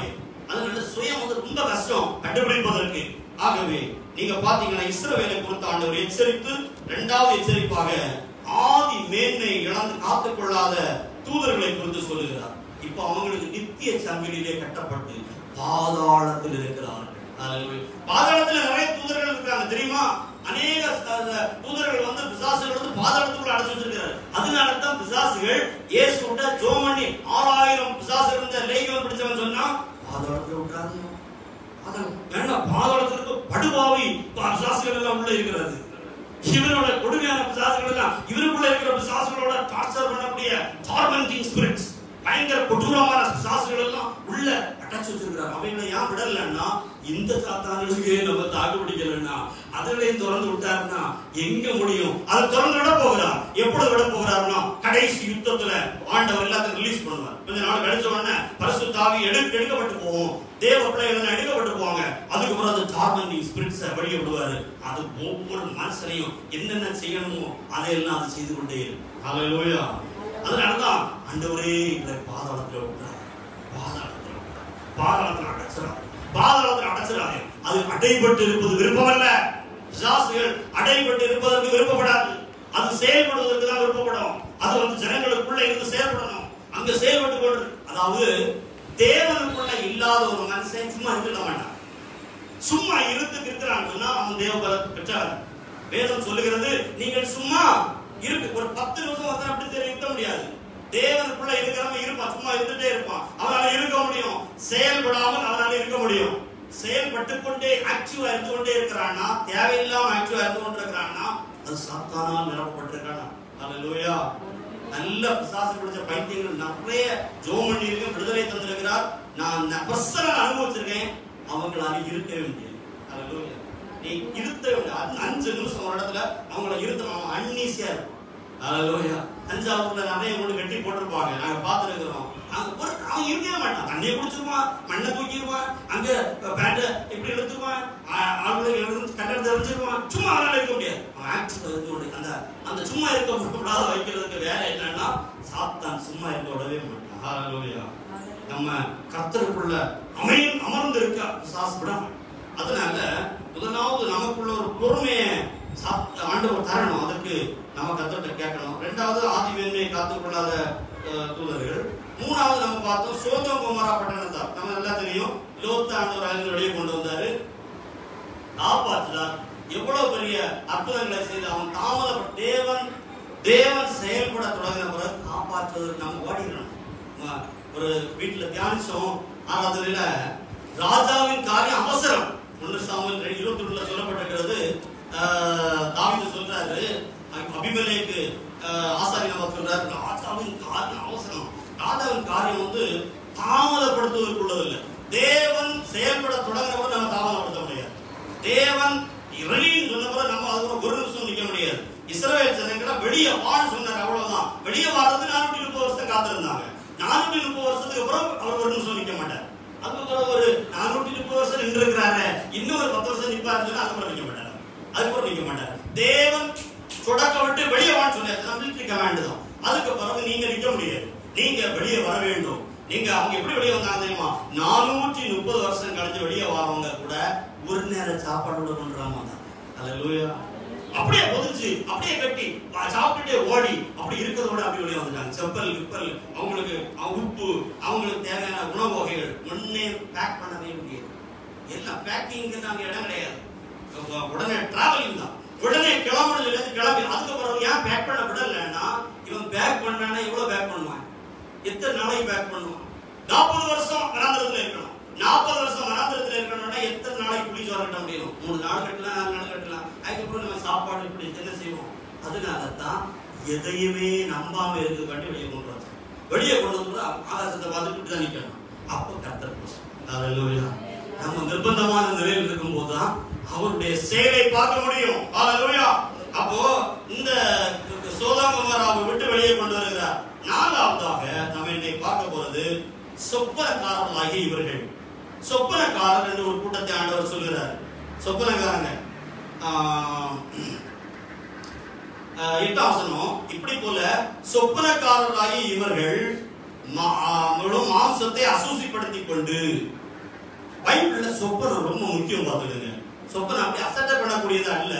அதனால சுயம் வந்து ரொம்ப கஷ்டம் கண்டுபிடிப்பதற்கு ஆகவே நீங்க பாத்தீங்கன்னா இஸ்ரவேலை குறித்த ஆண்டவர் எச்சரித்து இரண்டாவது எச்சரிப்பாக ஆதி மேன்மை இழந்து காத்துக் கொள்ளாத தூதர்களை குறித்து சொல்லுகிறார் இப்போ அவங்களுக்கு நித்திய சங்கிலிலே கட்டப்பட்டு பாதாளத்தில் இருக்கிறார்கள் ஹalleluya. பாதாளத்துல நிறைய தூதர்கள் இருக்காங்க தெரியுமா அநேக ச- ச- தூதர்கள் வந்து பிசாசுகள் வந்து பாதாளத்துக்குள்ள அடைச்சு வச்சிருக்காரு அதனால தான் பிசாசுகள் இயேசு விட்ட ஜோம் பண்ணி ஆறாயிரம் பிசாசு இருந்த லேகியம் பிடிச்சவன் சொன்னா பாதாளத்துல விட்டாதீங்க பாதாளம் ஏன்னா பாதாளத்திற்கு படுபாவி பிசாசுகள் எல்லாம் உள்ள இருக்கிறது இவரோட கொடுமையான பிசாசுகள் எல்லாம் இவருக்குள்ள இருக்கிற பிசாசுகளோட டார்ச்சர் பண்ணக்கூடிய டார்மெண்டிங் ஸ்பிரிட்ஸ் பயங்கர கொடூரமான பிசாசுகள் எல்லாம் உள்ள அடைச்சு வச்சிருக்கிறார் அவைகளை ஏன் விடலன்னா இந்த சாத்தானுக்கு நம்ம தாக்கு பிடிக்கலன்னா அதுகளையும் திறந்து விட்டாருன்னா எங்க முடியும் அதை திறந்து விட போகிறார் எப்பொழுது விட போகிறார்னா கடைசி யுத்தத்துல ஆண்டவர் எல்லாத்தையும் ரிலீஸ் பண்ணுவார் கொஞ்ச நாள் கழிச்ச உடனே பரிசு தாவி எடுக்க எடுக்கப்பட்டு போவோம் தேவ பிள்ளைகள் எடுக்கப்பட்டு போவாங்க அதுக்கு பிறகு அந்த டார்மெண்டிங் ஸ்பிரிட்ஸை வெளியே விடுவாரு அது ஒவ்வொரு மனுஷனையும் என்னென்ன செய்யணுமோ அதையெல்லாம் அது செய்து கொண்டே இருக்கும் ஹalleluya அதனாலதான் ஆண்டவரே இந்த பாதாளத்துல விட்டார் பாதாளத்துல விட்டார். பாதாளத்துல அடைச்சிடாது பாதாளத்துல அடைச்சிடாது அது அடைபட்டு இருப்பது விருப்பமல்ல பிசாசுகள் அடைபட்டு இருப்பதற்கு விருப்பப்படாது அது செயல்படுவதற்கு தான் விருப்பப்படும் அது வந்து ஜனங்களுக்குள்ள இருந்து செயல்படணும் அங்க செயல்பட்டு கொண்டு அதாவது தேவனுக்குள்ள இல்லாத ஒரு மனுஷன் சும்மா இருக்க மாட்டான் சும்மா இருந்துக்கு இருக்கிறான்னு சொன்னா அவன் தேவ பலத்தை பெற்றார் வேதம் சொல்லுகிறது நீங்கள் சும்மா இருக்கு ஒரு பத்து நிமிஷம் வந்து அப்படி சரி இருக்க முடியாது தேவனுக்குள்ள இருக்கிறவன் இருப்பான் சும்மா இருந்துட்டே இருப்பான் அவனால இருக்க முடியும் செயல்படாமல் அவனால இருக்க முடியும் செயல்பட்டு கொண்டே ஆக்டிவா இருந்து கொண்டே இருக்கிறான்னா தேவையில்லாம ஆக்டிவா இருந்து கொண்டு இருக்கிறான்னா அது சாத்தானால் நிரப்பப்பட்டிருக்கானா அல்லேலூயா நல்ல பிசாசு பிடிச்ச பைத்தியங்கள் நிறைய ஜோம் பண்ணியிருக்கேன் விடுதலை தந்திருக்கிறார் நான் பர்சனல் அனுபவிச்சிருக்கேன் அவங்களால இருக்கவே முடியாது அல்லேலூயா நீ இருத்தவே முடியாது அஞ்சு- அஞ்சு நிமிஷம் ஒரு இடத்துல அவங்கள இருத்தணும் அவன் அன்னீசியா இருக்கும் அல்லேலூயா தஞ்சாவூர்ல நிறைய கொண்டு கட்டி போட்டிருப்பாங்க நாங்க பார்த்துருக்கிறோம் அங்க ஒரு அவன் இருக்கவே மாட்டான் தண்ணியை குடிச்சிருவான் மண்ணை தூக்கிடுவான் அங்க பேண்ட இப்படி எடுத்துருவான் ஆளுகளை எழுந்து கட்டடத்தை வச்சிருவான் சும்மா அவனால இருக்க முடியாது அவன் ஆக்டிவ் இருக்க முடியாது அந்த அந்த சும்மா இருக்க முடியாத வைக்கிறதுக்கு வேலை என்னன்னா சாத்தான் சும்மா இருக்க விடவே மாட்டான் ஹalleluya நம்ம கர்த்தருக்குள்ள அமையும் அமர்ந்து இருக்க பிசாசு விட மாட்டான். அதனால முதலாவது நமக்குள்ள ஒரு பொறுமையை சாத்- ஆண்டவர் தரணும் அதுக்கு நம்ம கத்தர்கிட்ட கேட்கணும் ரெண்டாவது ஆதி வேண்மையை காத்துக்கொள்ளாத அஹ், தூதர்கள் மூணாவது நம்ம பார்த்தோம் சோதம் குமாரா பட்டணத்தார் நம்ம எல்லாம் தெரியும் லோத்த ஆண்டவர் அங்கிருந்து வெளியே கொண்டு வந்தாரு காப்பாற்றினார் எவ்வளவு பெரிய அற்புதங்களை செய்து அவன் தாமதப்பட்ட தேவன் தேவன் செயல்பட தொடங்கின பிறகு காப்பாற்றுவதற்கு நம்ம ஓடிடணும் நம்ம ஒரு வீட்டுல தியானிச்சோம் ஆராதனையில ராஜாவின் காரியம் அவசரம் ஒன்று சாமுவேல் ரெண்டு இருபத்தி ஒண்ணுல சொல்லப்பட்டிருக்கிறது ஆஹ், தாவீது சொல்றாரு அபி- அபிமெலேக்கு ஆஹ், ஆசாரி நம்ம சொல்றாரு ராஜாவின் காரியம் அவசரம் ராஜாவின் காரியம் வந்து தாமதப்படுத்துவதற்குள்ளதில்லை தேவன் செயல்பட தொடங்கினவர் நம்ம தாமதப்படுத்த முடியாது தேவன் வெளியில் சொன்னபோது நம்ம அது ஒரு நிமிஷம் நிக்க முடியாது இஸ்ரவேல் ஜனங்களை வெளியே வான்னு சொன்னார் அவ்வளவுதான் வெளியே வாரது நானூற்றி முப்பது வருஷம் காத்திருந்தாங்க நானூற்றி முப்பது வருஷத்துக்கு அப்புறம் அவர் ஒரு நிமிஷம் நிக்க மாட்டார் அதுக்கப்புறம் ஒரு நானூற்றி முப்பது வருஷம் நின்று இருக்கிறாரு இன்னும் ஒரு பத்து வருஷம் நிப்பாருன்னு அதுக்கப்புறம் நிக்க மாட்டார் அதுக்கப்புறம் நிக்க மாட்டார் தேவன் தொடக்க விட்டு வெளியே வான்னு சொன்னார் மிலிட்டரி கமாண்ட் தான் அதுக்கு பிறகு நீங்க நிக்க முடியாது நீங்க வெளியே வர வேண்டும் நீங்க அவங்க எப்படி வெளியே வந்தாங்க தெரியுமா நானூற்றி முப்பது வருஷம் கழிச்சு வெளியே வரவங்க கூட ஒரு நேரம் சாப்பாடு பண்றாங்க அல்லேலூயா அப்படியே ஒதுச்சு அப்படியே கட்டி பா- சாப்பிட்டுட்டே ஓடி அப்படி இருக்கிறதோட அப்படி வெளியே வந்துட்டாங்க செப்பல் கிப்பல் அவங்களுக்கு அவங்க உப்பு அவங்களுக்கு தேவையான உணவு வகைகள் முன்னே பேக் பண்ணவே முடியாது எல்லாம் பேக்கிங்க்கு நாங்க இடம் கிடையாது அப்ப உடனே டிராவலிங் தான் உடனே கிளம்பணும் சொல்லி கிளம்பி அதுக்கப்புறம் ஏன் பேக் பண்ண விடலைன்னா இவன் பேக் பண்ணானா எவ்வளவு பேக் பண்ணுவான் எத்தனை நாளைக்கு பேக் பண்ணுவான் நாற்பது வருஷம் வனாந்திரத்துல இருக்கணும் நாற்பது வருஷம் வனாந்திரத்துல இருக்கணும்னா எத்தனை நாளைக்கு புளி சோறு கட்ட முடியும் மூணு நாள் கட்டலாம் நாலு நாள் கட்டலாம் அதுக்கப்புறம் நம்ம சாப்பாடு இப்படி என்ன செய்வோம் அதனால தான் எதையுமே நம்பாம இருக்கிறதுக்காண்டி வெளியே கொண்டு வரோம் வெளியே கொண்டு வந்து ஆகாசத்தை பார்த்துட்டு தான் நிக்கணும் அப்ப கர்த்தர் ஹalleluya நம்ம நிர்பந்தமான நிலையில் இருக்கும் போதுதான் அவருடைய செயலை பார்க்க முடியும் ஹalleluya அப்போ இந்த சோதாமராவை விட்டு வெளியே கொண்டு வருகிறார் நாலாவதாக நம்ம இன்னைக்கு பார்க்க போறது சொப்பனக்காரர்களாகிய இவர்கள் சொப்பனக்காரர் என்று ஒரு கூட்டத்தை ஆண்டவர் சொல்கிறார் சொப்பனக்காரங்க ஆஹ், ஆஹ், எட்டாம் வசனம் இப்படி போல சொப்பனக்காரராகிய இவர்கள் மா- ஆஹ், முழு மாம்சத்தை அசூசிப்படுத்திக் கொண்டு பைபிள்ல சொப்பனம் ரொம்ப முக்கியம் பார்த்துடுங்க சொப்பனம் அப்படி அசட்டை பண்ணக்கூடியது அல்ல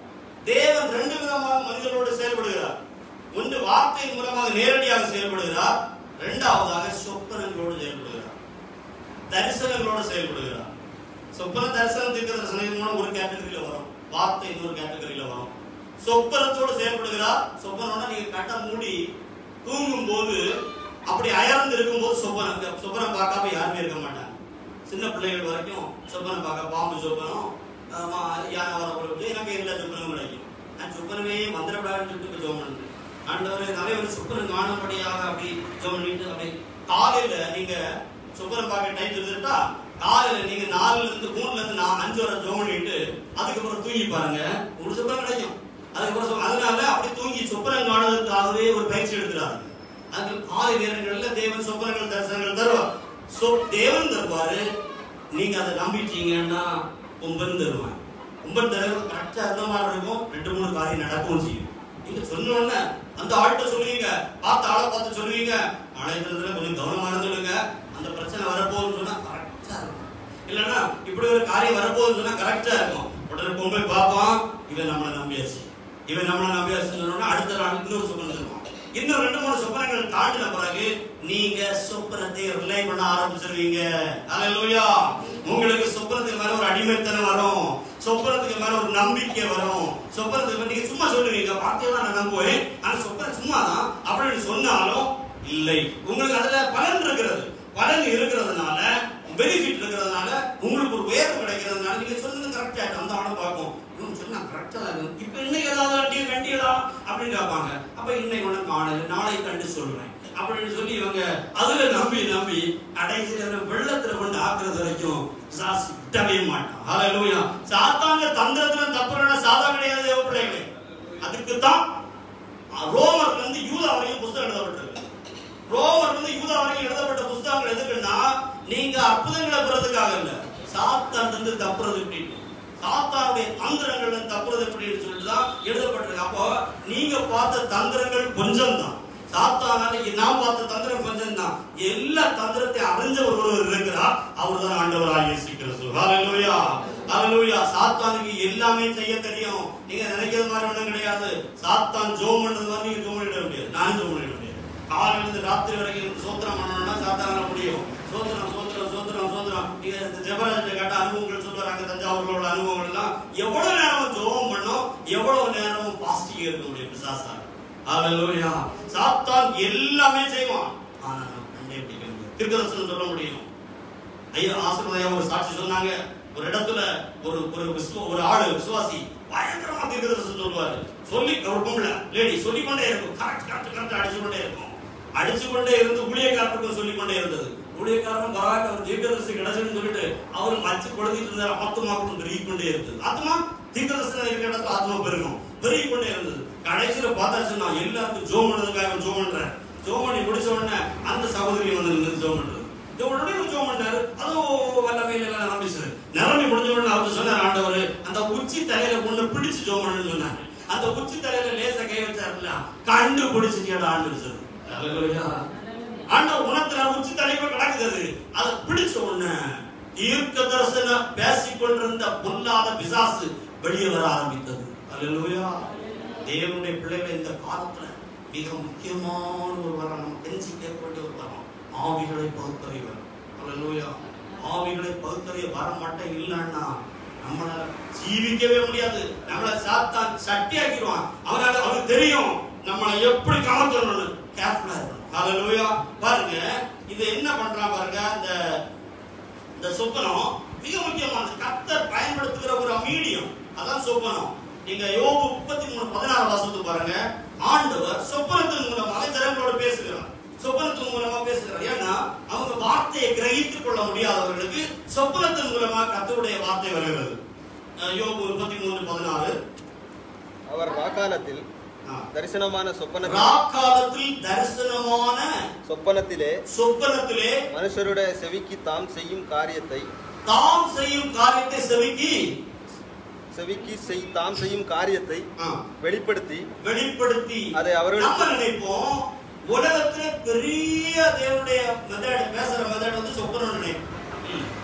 தேவன் ரெண்டு விதமாக மனிதர்களோடு செயல்படுகிறார் ஒன்று வார்த்தையின் மூலமாக நேரடியாக செயல்படுகிறார் இரண்டாவதாக சொப்பனங்களோடு செயல்படுகிறார் தரிசனங்களோடு செயல்படுகிறார் சொப்பன தரிசனம் தீர்க்க தரிசனம் மூலம் ஒரு கேட்டகரியில வரும் வார்த்தை இன்னொரு கேட்டகரியில வரும் சொப்பனத்தோடு செயல்படுகிறார் சொப்பனம்னா நீங்க கண்ணை மூடி தூங்கும் போது அப்படி அயர்ந்து இருக்கும்போது சொப்பனம் சொப்பனம் பார்க்காம யாருமே இருக்க மாட்டாங்க சின்ன பிள்ளைகள் வரைக்கும் சொப்பனம் பார்க்க பாம்பு சொப்பனம் ஆமா, யானை வர பொழுது எனக்கு எல்லா சொப்பனமும் கிடைக்கும் நான் சொப்பனமே வந்துடக்கூடாதுன்னு சொல்லிட்டு போய் ஜோம் பண்ணுறேன் ஆண்டவர் நிறைய ஒரு சொப்பனம் காணும்படியாக அப்படி ஜோம் பண்ணிட்டு அப்படி காலையில நீங்க சொப்பனம் பார்க்க டைம் இருந்துட்டா காலையில நீங்க நாலுல இருந்து மூணுல இருந்து நான் அஞ்சு வரை ஜோம் பண்ணிட்டு அதுக்கப்புறம் தூங்கி பாருங்க ஒரு சொப்பனம் கிடைக்கும் அதுக்கப்புறம் சொ- அதனால அப்படி தூங்கி சொப்பனம் காணுவதற்காகவே ஒரு பயிற்சி எடுக்கிறாரு அது காலை நேரங்கள்ல தேவன் சொப்பனங்கள் தரிசனங்கள் தருவார் சோ தேவன் தருவாரு நீங்க அதை நம்பிட்டீங்கன்னா உம்பன் தருவான் உம்பன் தருவது கரெக்டா இருந்த மாதிரி இருக்கும் ரெண்டு மூணு காரியம் நடக்கவும் செய்யும் நீங்க சொன்ன உடனே அந்த ஆள்கிட்ட சொல்லுவீங்க பார்த்த ஆளை பார்த்து சொல்லுவீங்க அழைத்ததுல கொஞ்சம் கவனமா இருந்துடுங்க அந்த பிரச்சனை வரப்போகுதுன்னு சொன்னா கரெக்டா இருக்கும் இல்லைன்னா இப்படி ஒரு காரியம் வரப்போகுதுன்னு சொன்னா கரெக்டா இருக்கும் உடனே பொம்பை பார்ப்போம் இவன் நம்மளை நம்பியாச்சு இவன் நம்மளை நம்பியாச்சுன்னு சொன்னோம்னா அடுத்த நாள் இன்னொரு சொப்பனம் தருவான் இன்னும் ரெண்டு மூணு சொப்பனங்கள் தாண்டின பிறகு நீங்க சொப்பனத்தை ரிலை பண்ண ஆரம்பிச்சிருவீங்க அல்லேலூயா உங்களுக்கு சொப்பனத்துக்கு மேல ஒரு அடிமைத்தனம் வரும் சொப்பனத்துக்கு மேல ஒரு நம்பிக்கை வரும் சொப்பனத்துக்கு மேல நீங்க சும்மா சொல்லுவீங்க வார்த்தையை தான் நான் நம்புவேன் ஆனா சொப்பனம் சும்மா தான் அப்படின்னு சொன்னாலும் இல்லை உங்களுக்கு அதுல பலன் இருக்கிறது பலன் இருக்கிறதுனால பெனிஃபிட் இருக்கிறதுனால உங்களுக்கு ஒரு உயர்வு கிடைக்கிறதுனால நீங்க சொன்னது கரெக்டா அந்த ஆடம் பார்க்கும் இவன் சொன்னா கரெக்டா இருக்கு இப்ப இன்னைக்கு ஏதாவது வண்டியை கண்டியதா அப்படின்னு கேட்பாங்க அப்ப இன்னைக்கு உனக்கு காணல நாளை கண்டு சொல்லுவேன் அப்படின்னு சொல்லி இவங்க அதுல நம்பி நம்பி கடைசியில வெள்ளத்துல கொண்டு ஆக்குறது வரைக்கும் பிசாசு விடவே மாட்டான் ஹalleluya சாத்தாங்க தந்திரத்துல தப்புறன சாதா கிடையாது தேவ பிள்ளைகளே அதுக்கு தான் ரோமர்ல இருந்து யூதா வரையும் புஸ்தகம் எழுதப்பட்டிருக்கு ரோமர் வந்து யூதா வரைக்கும் எழுதப்பட்ட புஸ்தகங்கள் எதுக்குன்னா நீங்க அற்புதங்களை பெறதுக்காக இல்ல சாத்தான் இருந்து தப்புறது எப்படின்னு சாத்தானுடைய தந்திரங்கள் இருந்து தப்புறது எப்படின்னு சொல்லிட்டு தான் எழுதப்பட்டிருக்கு அப்போ நீங்க பார்த்த தந்திரங்கள் கொஞ்சம் தான் சாத்தானால நான் பார்த்த தந்திரம் கொஞ்சம் தான் எல்லா தந்திரத்தை அறிஞ்ச ஒருவர் இருக்கிறார் அவர் தான் ஆண்டவராக இயேசு கிறிஸ்து ஹalleluya ஹalleluya சாத்தானுக்கு எல்லாமே செய்ய தெரியும் நீங்க நினைக்கிறது மாதிரி ஒண்ணும் கிடையாது சாத்தான் ஜோம் பண்றது மாதிரி நீங்க ஜோம் பண்ணிட முடியாது நான் ஜோம் பண்ணிட முடியாது காலையில இருந்து ராத்திரி வரைக்கும் சோத்திரம் பண்ணணும்னா சாத்தானால முடியும் சோத்திரம் சோத்திரம் சோத்திரம் சோத்திரம் நீங்க இந்த ஜெபராஜ்ல கேட்ட அனுபவங்கள் சொல்றாங்க தஞ்சாவூர்ல உள்ள அனுபவங்கள் எல்லாம் எவ்வளவு நேரம் ஜோம் பண்ணோம் எவ்வளவு நேரம் பாஸ்டிங் இருக்க முடியும் பிசாசா ஹalleluya சாத்தான் எல்லாமே செய்வான் ஆனா நம்ம கண்டே பிடிக்க முடியும் திருக்கதர்சனம் சொல்ல முடியும் ஐயா ஆசிரியர் ஒரு சாட்சி சொன்னாங்க ஒரு இடத்துல ஒரு ஒரு விசுவ ஒரு ஆளு விசுவாசி பயங்கரமா தீர்க்கதரிசனம் சொல்லுவாரு சொல்லி ஒரு பொம்பளை லேடி சொல்லி கொண்டே இருக்கும் கரெக்ட் கரெக்ட் கரெக்ட் அடிச்சு கொண்டே இருக்கும் அடிச்சு கொண்டே இருந்து ஊழியக்காரருக்கும் சொல்லி கொண்டே இருந்தது ஊழியக்காரன் பரவாயில்ல ஒரு தீர்க்கதரிசி கிடைச்சுன்னு சொல்லிட்டு அவரு மச்சு கொடுத்துட்டு இருந்தார் ஆத்மாக்கும் பெருகி கொண்டே இருந்தது ஆத்மா தீர்க்கதரிசனம் இருக்கிற இடத்துல ஆத்மா பெருகும் பெருகி கொண்டே இருந்தது கடைசியில பார்த்தாச்சு நான் எல்லாருக்கும் ஜோம் பண்ணதுக்காக ஜோம் பண்றேன் ஜோம் பண்ணி முடிச்ச உடனே அந்த சகோதரி வந்து நின்று ஜோம் பண்றது இந்த உடனே ஒரு ஜோம் பண்ணாரு அதுவும் வல்லமையில எல்லாம் நிரம்பிச்சு நிரம்பி முடிஞ்ச உடனே அவர் சொன்னார் ஆண்டவர் அந்த உச்சி தலையில கொண்டு பிடிச்சு ஜோம் பண்ணுன்னு சொன்னாரு அந்த உச்சி தலையில லேச கை வச்சாருல கண்டு பிடிச்சிட்டியாட ஆண்டு சொல்லு ஆண்டவர் உணத்துல உச்சி தலையில கிடக்குது அதை பிடிச்ச உடனே தீர்க்க தரிசன பேசிக் கொண்டிருந்த பொல்லாத பிசாசு வெளியே வர ஆரம்பித்தது அல்லேலூயா தேவனுடைய பிள்ளைகள் இந்த காலத்துல மிக முக்கியமான ஒரு வரம் நம்ம தெரிஞ்சு கேட்க வேண்டிய ஒரு வரம் ஆவிகளை பகுத்தறிவர் அல்லேலூயா ஆவிகளை பகுத்தறிய வரம் மட்டும் இல்லைன்னா நம்மளால ஜீவிக்கவே முடியாது நம்மள சாத்தான் சட்டியாக்கிடுவான் அவனால அவனுக்கு தெரியும் நம்மளை எப்படி கமத்தணும்னு கேர்ஃபுல்லா இருக்கணும் ஹalleluya பாருங்க இது என்ன பண்றான் பாருங்க இந்த இந்த சொப்பனம் மிக முக்கியமானது கர்த்தர் பயன்படுத்துகிற ஒரு மீடியம் அதான் சொப்பனம் நீங்க யோபு முப்பத்தி மூணு பதினாறு வாசத்து பாருங்க ஆண்டவர் சொப்பனத்தின் மூலமாக ஜனங்களோட பேசுகிறார் சொப்பனத்தின் மூலமா பேசுகிறார் ஏன்னா அவங்க வார்த்தையை கிரகித்துக் கொள்ள முடியாதவர்களுக்கு சொப்பனத்தின் மூலமா கர்த்தருடைய வார்த்தை வருகிறது அஹ் யோபு முப்பத்தி மூணு பதினாறு அவர் வாக்காலத்தில் தரிசனமான சொப்பனத்தில் ராக்காலத்தில் தரிசனமான சொப்பனத்திலே சொப்பனத்திலே மனுஷருடைய செவிக்கு தாம் செய்யும் காரியத்தை தாம் செய்யும் காரியத்தை செவிக்கி செவிக்கு செய் தாம் செய்யும் காரியத்தை ஆ, வெளிப்படுத்தி வெளிப்படுத்தி அதை அவர்களுக்கு- நம்ம நினைப்போம் உலகத்துல பெரிய தேவனுடைய மெத்தட் பேசுற மெத்தட் வந்து சொப்பனம் நினைப்போம் இல்ல.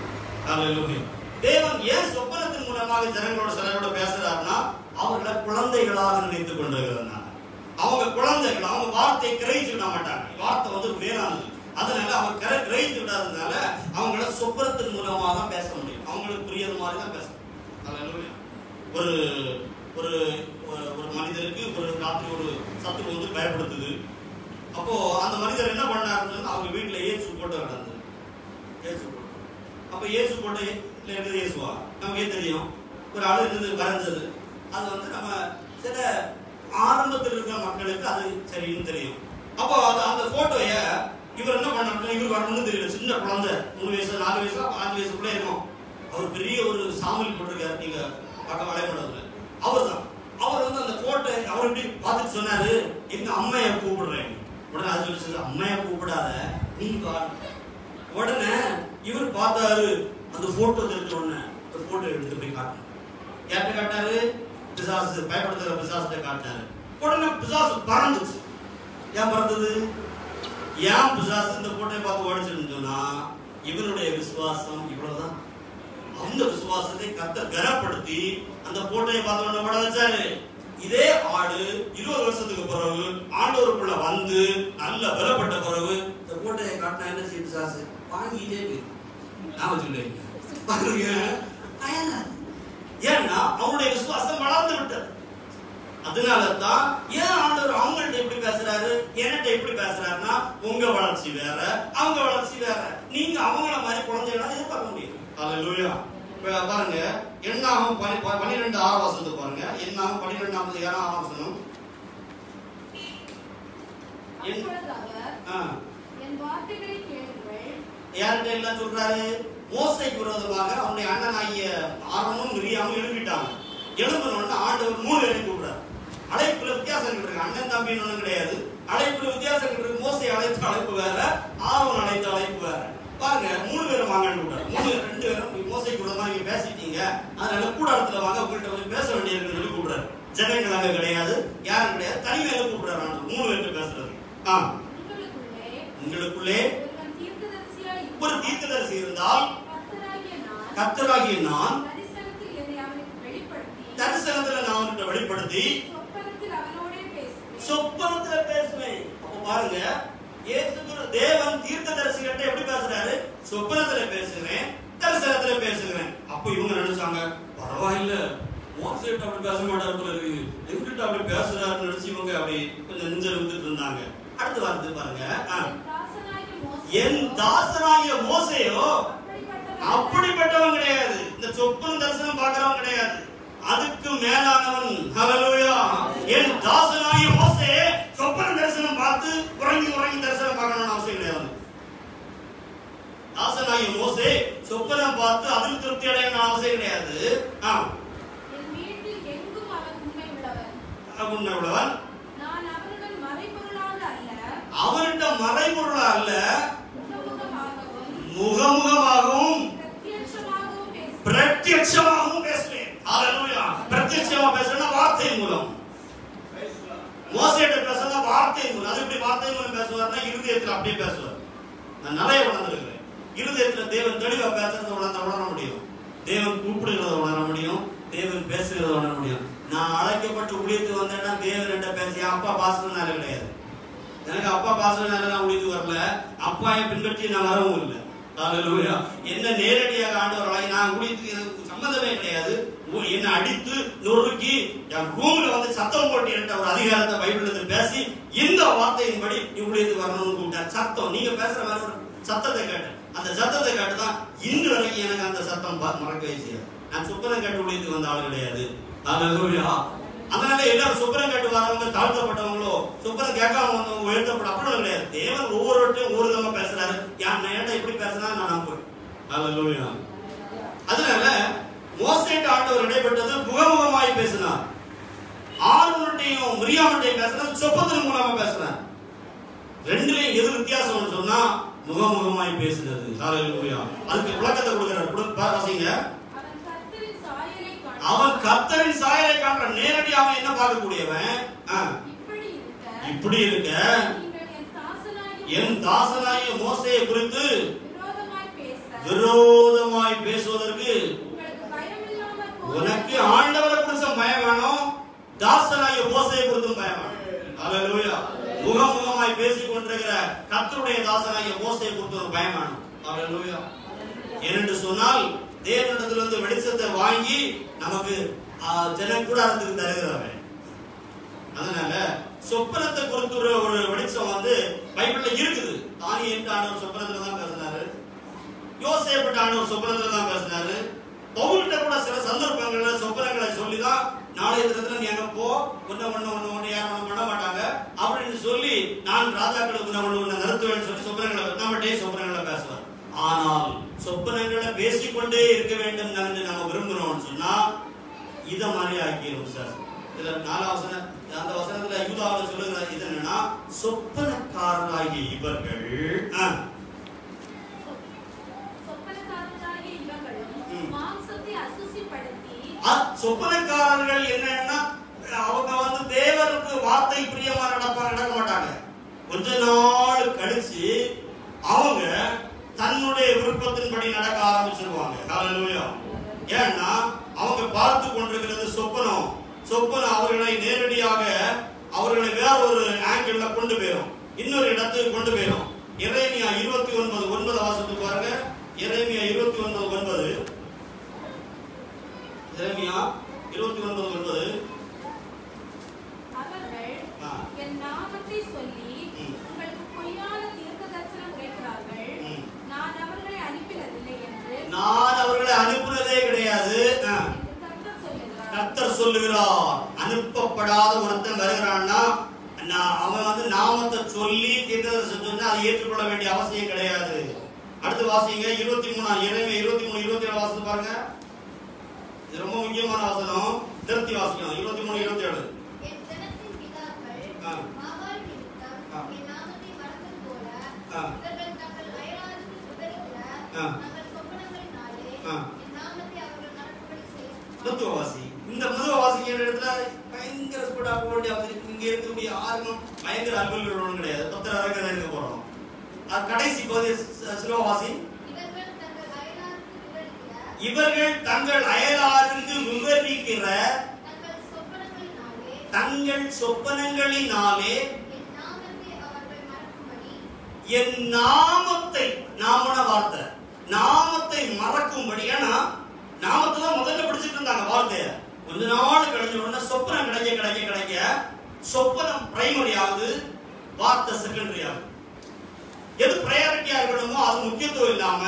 ஹalleluya தேவன் ஏன் சொப்பனத்தின் மூலமாக ஜனங்களோட சிலரோட பேசுறாருன்னா அவர்களை குழந்தைகளாக நினைத்துக் கொண்டிருக்கிறதுனால அவங்க குழந்தைகள் அவங்க வார்த்தையை கிரகிச்சு விட மாட்டாங்க வார்த்தை வந்து வேறானது அதனால அவங்க கிர கிரகிச்சு விடாததுனால அவங்கள சொப்பனத்தின் மூலமாக தான் பேச முடியும் அவங்களுக்கு புரியது மாதிரி தான் பேச முடியும் ஹalleluya ஒரு ஒரு ஒரு- ஒரு மனிதருக்கு ஒரு ராத்திரி ஒரு சத்துரு வந்து பயப்படுத்துது அப்போ அந்த மனிதர் என்ன பண்ணாருன்னு அவங்க வீட்டுல இயேசு போட்டோ கிடந்தது இயேசு போட்டோ அப்ப இயேசு போட்டோ இருக்குது இயேசுவா நமக்கே தெரியும் ஒரு ஆளு இருந்தது வரைஞ்சது அது வந்து நம்ம சில ஆரம்பத்தில் இருக்கிற மக்களுக்கு அது சரின்னு தெரியும் அப்போ அது அந்த போட்டோய இவர் என்ன பண்ணாருன்னா இவர் வரணும்னு தெரியல சின்ன குழந்தை மூணு வயசு நாலு வயசு அஞ்சு வயசுக்குள்ள இருக்கும் அவர் பெரிய ஒரு சாமில் போட்டிருக்காரு நீங்க பக்கம் வளையப்படல அவர் தான் அவர் வந்து அந்த போட்டோ அவர் இப்படி பார்த்துட்டு சொன்னாரு எங்க அம்மைய கூப்பிடுறேன் உடனே அது சொல்லி சொல்லு அம்மைய கூப்பிடாத நீ வா உடனே இவர் பார்த்தாரு அந்த போட்டோ தெரிஞ்ச உடனே அந்த போட்டோ எடுத்து போய் காட்டணும் யார்கிட்ட காட்டாரு பிசாசு பயப்படுத்துற பிசாசத்தை காட்டினாரு உடனே பிசாசு பறந்துச்சு ஏன் பறந்தது ஏன் பிசாசு இந்த போட்டோயை பார்த்து ஓடிச்சுன்னு சொன்னா இவனுடைய விசுவாசம் இவ்வளவுதான் அந்த விசுவாசத்தை கத்த கனப்படுத்தி அந்த போட்டோயை பார்த்த உடனே பட வச்சாரு இதே ஆடு இருபது வருஷத்துக்கு பிறகு ஆண்டவருக்குள்ள வந்து நல்ல பலப்பட்ட பிறகு இந்த போட்டோயை காட்டினா என்ன செய்யுது சாசு வாங்கிட்டே போயிரு நாம சொல்லுவீங்க பாருங்க அயலாது. ஏன்னா அவனுடைய விசுவாசம் வளர்ந்து விட்டது அதனால தான் ஏன் ஆண்டவர் அவங்கள்ட்ட எப்படி பேசுறாரு என்கிட்ட எப்படி பேசுறாருன்னா உங்க வளர்ச்சி வேற அவங்க வளர்ச்சி வேற நீங்க அவங்கள மாதிரி குழந்தைகளா எதிர்பார்க்க முடியும் அல்லேலூயா இப்ப பாருங்க எண்ணாகும் பனி- ப- பன்னிரெண்டு ஆறு வசனத்தை பாருங்க எண்ணாகும் பன்னிரெண்டாம் ஏழாம் ஆறாம் வசனம் என்- அப்பொழுது அவர், ஆ, என் வார்த்தைகளை கேளுங்கள் யார்கிட்ட எல்லாம் சொல்றாரு மோசைக்கு விரோதமாக அவனுடைய அண்ணனாகிய ஆர்வமும் மிரியாமும் எழுப்பிட்டாங்க எழுப்பினோடனே ஆண்டவர் மூணு பேரை கூப்பிடுறாரு அழைப்புல வித்தியாசங்கள் இருக்கு அண்ணன் தம்பின்னு ஒண்ணும் கிடையாது அழைப்புல வித்தியாசங்கள் இருக்கு மோசை அழைத்த அழைப்பு வேற ஆர்வம் அழைத்த அழைப்பு வேற பாருங்க மூணு பேரும் வாங்கன்னு கூப்பிட்டாரு மூணு பேர் ரெண்டு பேரும் மோசைக்கு விரோதமா நீங்க பேசிட்டீங்க அதனால கூடாரத்துல வாங்க உங்கள்கிட்ட வந்து பேச வேண்டியிருக்குன்னு சொல்லி கூப்பிடுறாரு ஜனங்கள் அங்க கிடையாது யாரும் கிடையாது தனிமையில கூப்பிடுறாரு ஆண்டவர் மூணு பேர்கிட்ட பேசுறது ஆ உங்களுக்குள்ளே உங்களுக்குள்ளே ஒருவன் தீர்க்கதரிசியாய் ஒரு இருந்தால், தீர்க்கதரிசி இருந்தால் கர்த்தராகிய நான் கர்த்தராகிய நான் தரிசனத்தில் என்னை அவனுக்கு வெளிப்படுத்தி, தரிசனத்துல நான் அவன்கிட்ட வெளிப்படுத்தி சொப்பனத்தில் அவனோடே பேசுவேன். சொப்பனத்துல பேசுவேன் அப்ப பாருங்க இயேசு குரு- தேவன் தீர்க்கதரிசிகிட்ட எப்படி பேசுறாரு சொப்பனத்துல பேசுகிறேன் தரிசனத்துல பேசுகிறேன் அப்ப இவங்க நினைச்சாங்க பரவாயில்ல மோசிட்ட அப்படி பேச மாட்டாரு போல இருக்கு எங்கிட்ட அப்படி பேசுறாருன்னு நினைச்சு இவங்க அப்படி கொஞ்சம் நெஞ்சல் விட்டுட்டு இருந்தாங்க அடுத்து வார்த்தை பாருங்க ஆ. என் தாசனாகிய என் தாசனாகிய மோசேயோ மோசேயோ அப்படிப்பட்டவன் அப்படிப்பட்டவன் கிடையாது இந்த சொப்பன தரிசனம் பார்க்கிறவன் கிடையாது அதுக்கு மேலானவன் ஹalleluya என் தாசனாகிய மோசே சொப்பன தரிசனம் பார்த்து உறங்கி உறங்கி தரிசனம் பார்க்கணும்னு அவசியம் கிடையாது தாசனாகிய மோசே சொப்பனம் பார்த்து அதில் திருப்தி அடையணும்னு அவசியம் கிடையாது ஆ என் வீட்டில் எங்கும் அவன் உண்மை உள்ளவன் உண்மை உள்ளவன் நான் அவனுடன் மறைபொருளாக அல்ல அவன்கிட்ட மறைபொருளா அல்ல முகமுகமாகவும் முகமுகமாகவும் பிரத்யட்சமாகவும் பேசுவேன் பிரத்யட்சமாகவும் பேசுவேன் ஹalleluya பிரத்யட்சமா பேசுறேன்னா வார்த்தை மூலம் மோசையிட்ட பேசுறதா வார்த்தை மூலம் அது எப்படி வார்த்தை மூலம் பேசுவார்னா இருதயத்துல அப்படியே பேசுவார் நான் நிறைய உணர்ந்திருக்கிறேன் இருதயத்துல தேவன் தெளிவா பேசுறத உணர்ந்த உணர முடியும் தேவன் கூப்பிடுகிறத உணர முடியும் தேவன் பேசுகிறத உணர முடியும் நான் அழைக்கப்பட்டு ஊழியத்துக்கு வந்தேன்னா தேவன் என்கிட்ட பேசி அப்பா பாசுறதுனால கிடையாது எனக்கு அப்பா பாசுறதுனால நான் ஊழியத்துக்கு வரல அப்பா என் பின்பற்றி நான் வரவும் இல்லை ஹalleluya என்ன நேரடியாக ஆண்டவர்களாய் நான் ஊழியத்துக்கு எனக்கு சம்பந்தமே கிடையாது உ- என்னை அடித்து நொறுக்கி என் ரூம்ல வந்து சத்தம் போட்டு என்கிட்ட ஒரு அதிகாரத்தை பைபிள்ல பேசி இந்த வார்த்தையின்படி நீ ஊழியத்துக்கு வரணும்னு கூப்பிட்டார் சத்தம் நீங்க பேசுற மாதிரி ஒரு சத்தத்தை கேட்டேன் அந்த சத்தத்தை கேட்டு தான் இன்று வரைக்கும் எனக்கு அந்த சத்தம் பா- மறக்கவே செய்யாது நான் சுப்பரம் கேட்டு ஊழியத்துக்கு வந்த ஆள் கிடையாது ஹalleluya அதனால எல்லாரும் சுப்பரம் கேட்டு வரவங்க தாழ்த்தப்பட்டவங்களோ சுப்பரம் கேட்காம வந்தவங்க உயர்த்தப்பட அப்படி கிடையாது தேவன் ஒவ்வொருவர்ட்டையும் ஒவ்வொரு விதமா பேசுறாரு யார் நான் ஏன்டா இப்படி பேசுனா நான் நம்புவேன் ஹalleluya அதனால மோசேட்டு ஆண்டவர் இடைப்பட்டது முகமுகமாய் பேசினார் ஆளுநர்கிட்டையும் மிரியாமட்டையும் பேசினார் சொப்பத்தின் மூலமா பேசினார் ரெண்டுலயும் எது வித்தியாசம்னு சொன்னா முகமுகமாய் பேசுனது ஹalleluya அதுக்கு விளக்கத்தை கொடுக்கிறார் கொடு- பா- வாசிங்க அவன் கர்த்தரின் சாயலை காண்பான். அவன் கர்த்தரின் சாயலை காண்ற நேரடி அவன் என்ன பார்க்கக்கூடியவன் ஆ, இப்படி இருக்க இப்படி இருக்க நீங்கள் என் தாசனாகிய என் தாசனாகிய மோசையை குறித்து விரோதமாய் பேச விரோதமாய் பேசுவதற்கு உங்களுக்கு பயமில்லாமல் போகிறது. உனக்கு ஆண்டவரை குறிச்ச பயம் வேணும் தாசனாகிய மோசையை குறித்தும் பயம் வேணும் அல்லேலூயா முகமுகமாய் பேசிக் கொண்டிருக்கிற கர்த்தருடைய தாசனாகிய மோசையை குறித்து ஒரு பயம் வேணும் அல்லேலூயா ஏனென்று சொன்னால் தேவனிடத்திலிருந்து வெளிச்சத்தை வாங்கி நமக்கு ஆ, ஜனக்கூடாரத்துக்கு தருகிறார்கள் அதனால சொப்பனத்தை குறித்து ஒரு ஒரு வெளிச்சம் வந்து பைபிள்ல இருக்குது தானியேற்ற ஆண்டவர் சொப்பனத்துல தான் பேசினாரு யோசேப்பட்ட ஆண்டவர் சொப்பனத்துல தான் பேசினாரு பவுல்கிட்ட கூட சில சந்தர்ப்பங்கள்ல சொப்பனங்களை சொல்லி தான் நாளைய தினத்துல நீ அங்க போ ஒன்ன ஒண்ணு ஒண்ணு ஒண்ணு யாரும் ஒண்ணும் பண்ண மாட்டாங்க அப்படின்னு சொல்லி நான் ராஜாக்களுக்கு ஒண்ணு ஒண்ணு ஒண்ணு நிறுத்துவேன்னு சொல்லி சொப்பனங்களை நம்மகிட்டே சொப்பனங்களை பேசுவார் ஆனால் சொப்பனங்களை பேசிக்கொண்டே இருக்க வேண்டும் என்று நம்ம விரும்புறோம்னு சொன்னா இத மாதிரி ஆக்கிரும் சார் இதுல நாலாம் வசனம் அந்த வசனத்துல யூதாவில் சொல்லுகிற இது என்னன்னா சொப்பனக்காரராகிய இவர்கள் ஆ, சொப்பனக்காரர்களாகிய இவர்களும் ம். மாம்சத்தை அசுசிப்படுத்தி அ- சொப்பனக்காரர்கள் என்னன்னா அவங்க வந்து தேவனுக்கு வார்த்தை பிரியமா நடப்பாங்க நடக்க மாட்டாங்க கொஞ்ச நாள் கழிச்சு அவங்க தன்னுடைய விருப்பத்தின்படி நடக்க ஆரம்பிச்சிருவாங்க ஹalleluya ஏன்னா அவங்க பார்த்து கொண்டிருக்கிறது சொப்பனம் சொப்பனம் அவர்களை நேரடியாக அவர்களை வேற ஒரு ஆங்கிள் கொண்டு போயிடும் இன்னொரு இடத்துக்கு கொண்டு போயிடும் எரேமியா இருபத்தி ஒன்பது ஒன்பது வாசத்துக்கு பாருங்க எரேமியா இருபத்தி ஒன்பது ஒன்பது எரேமியா இருபத்தி ஒன்பது ஒன்பது அவர்கள் ஆ. என் நாமத்தை சொல்லி ம். உங்களுக்கு பொய்யான தீர்க்க தரிசனம் உரைக்கிறார்கள் ம். நான் அவர்களை அனுப்பினதில்லை என்று நான் அவர்களை அனுப்புனதே கிடையாது ஆ. என்று கர்த்தர் சொல்லுகிறார் கர்த்தர் சொல்லுகிறார் அனுப்பப்படாத ஒருத்தன் வருகிறான்னா நான் அவன் வந்து நாமத்தை சொல்லி தீர்க்கதரிசனம் சொன்னா அதை ஏற்றுக்கொள்ள வேண்டிய அவசியம் கிடையாது அடுத்து வாசிங்க இருபத்தி மூணா இறைமை இருபத்தி மூணு இருபத்தி ஏழு வாசம் பாருங்க இது ரொம்ப முக்கியமான வசனம் திருப்தி வாசிக்கணும் இருபத்தி மூணு இருபத்தி ஏழு என் ஜனத்தின் பிதாக்கள் ஆ. மாவாள் நிமித்தம் ஆ. என் நாமத்தை மறந்தது போல ஆ. இவர்கள் தங்கள் அயலாருக்கு விவரிக்கிற ஆ. தங்கள் சொப்பனங்களினாலே ஆ. என் நாமத்தை அவர்கள் மறக்கும்படி செய்யும் மருத்துவவாசி இந்த மருத்துவவாசிக்கிற இடத்துல பயங்கர ஸ்பீடா போக வேண்டிய அவசியம் இருக்கு. இங்க இருக்கக்கூடிய ஆர்வம் பயங்கர அலுவல்கள் ஒன்றும் கிடையாது பத்திர வரைக்கும் இருக்க போறோம் அது கடைசி பகுதி சிலோவாசி இவர்கள் தங்கள் அயலாருக்கு விவரிக்கிற இவர்கள் தங்கள் அயலாருக்கு விவரிக்கிற தங்கள் சொப்பனங்களினாலே தங்கள் சொப்பனங்களினாலே என் நாமத்தை அவர்கள் மறக்கும்படி என் நாமத்தை நாமன வார்த்தை நாமத்தை மறக்கும்படி ஏன்னா நாமத்தை தான் முதல்ல பிடிச்சிட்டு இருந்தாங்க வார்த்தைய கொஞ்ச நாள் கழிஞ்ச உடனே சொப்பனம் கிடைக்க கிடைக்க கிடைக்க சொப்பனம் பிரைமரி ஆகுது வார்த்தை செகண்டரி ஆகுது எது ப்ரையாரிட்டியா இருக்கணுமோ அது முக்கியத்துவம் இல்லாம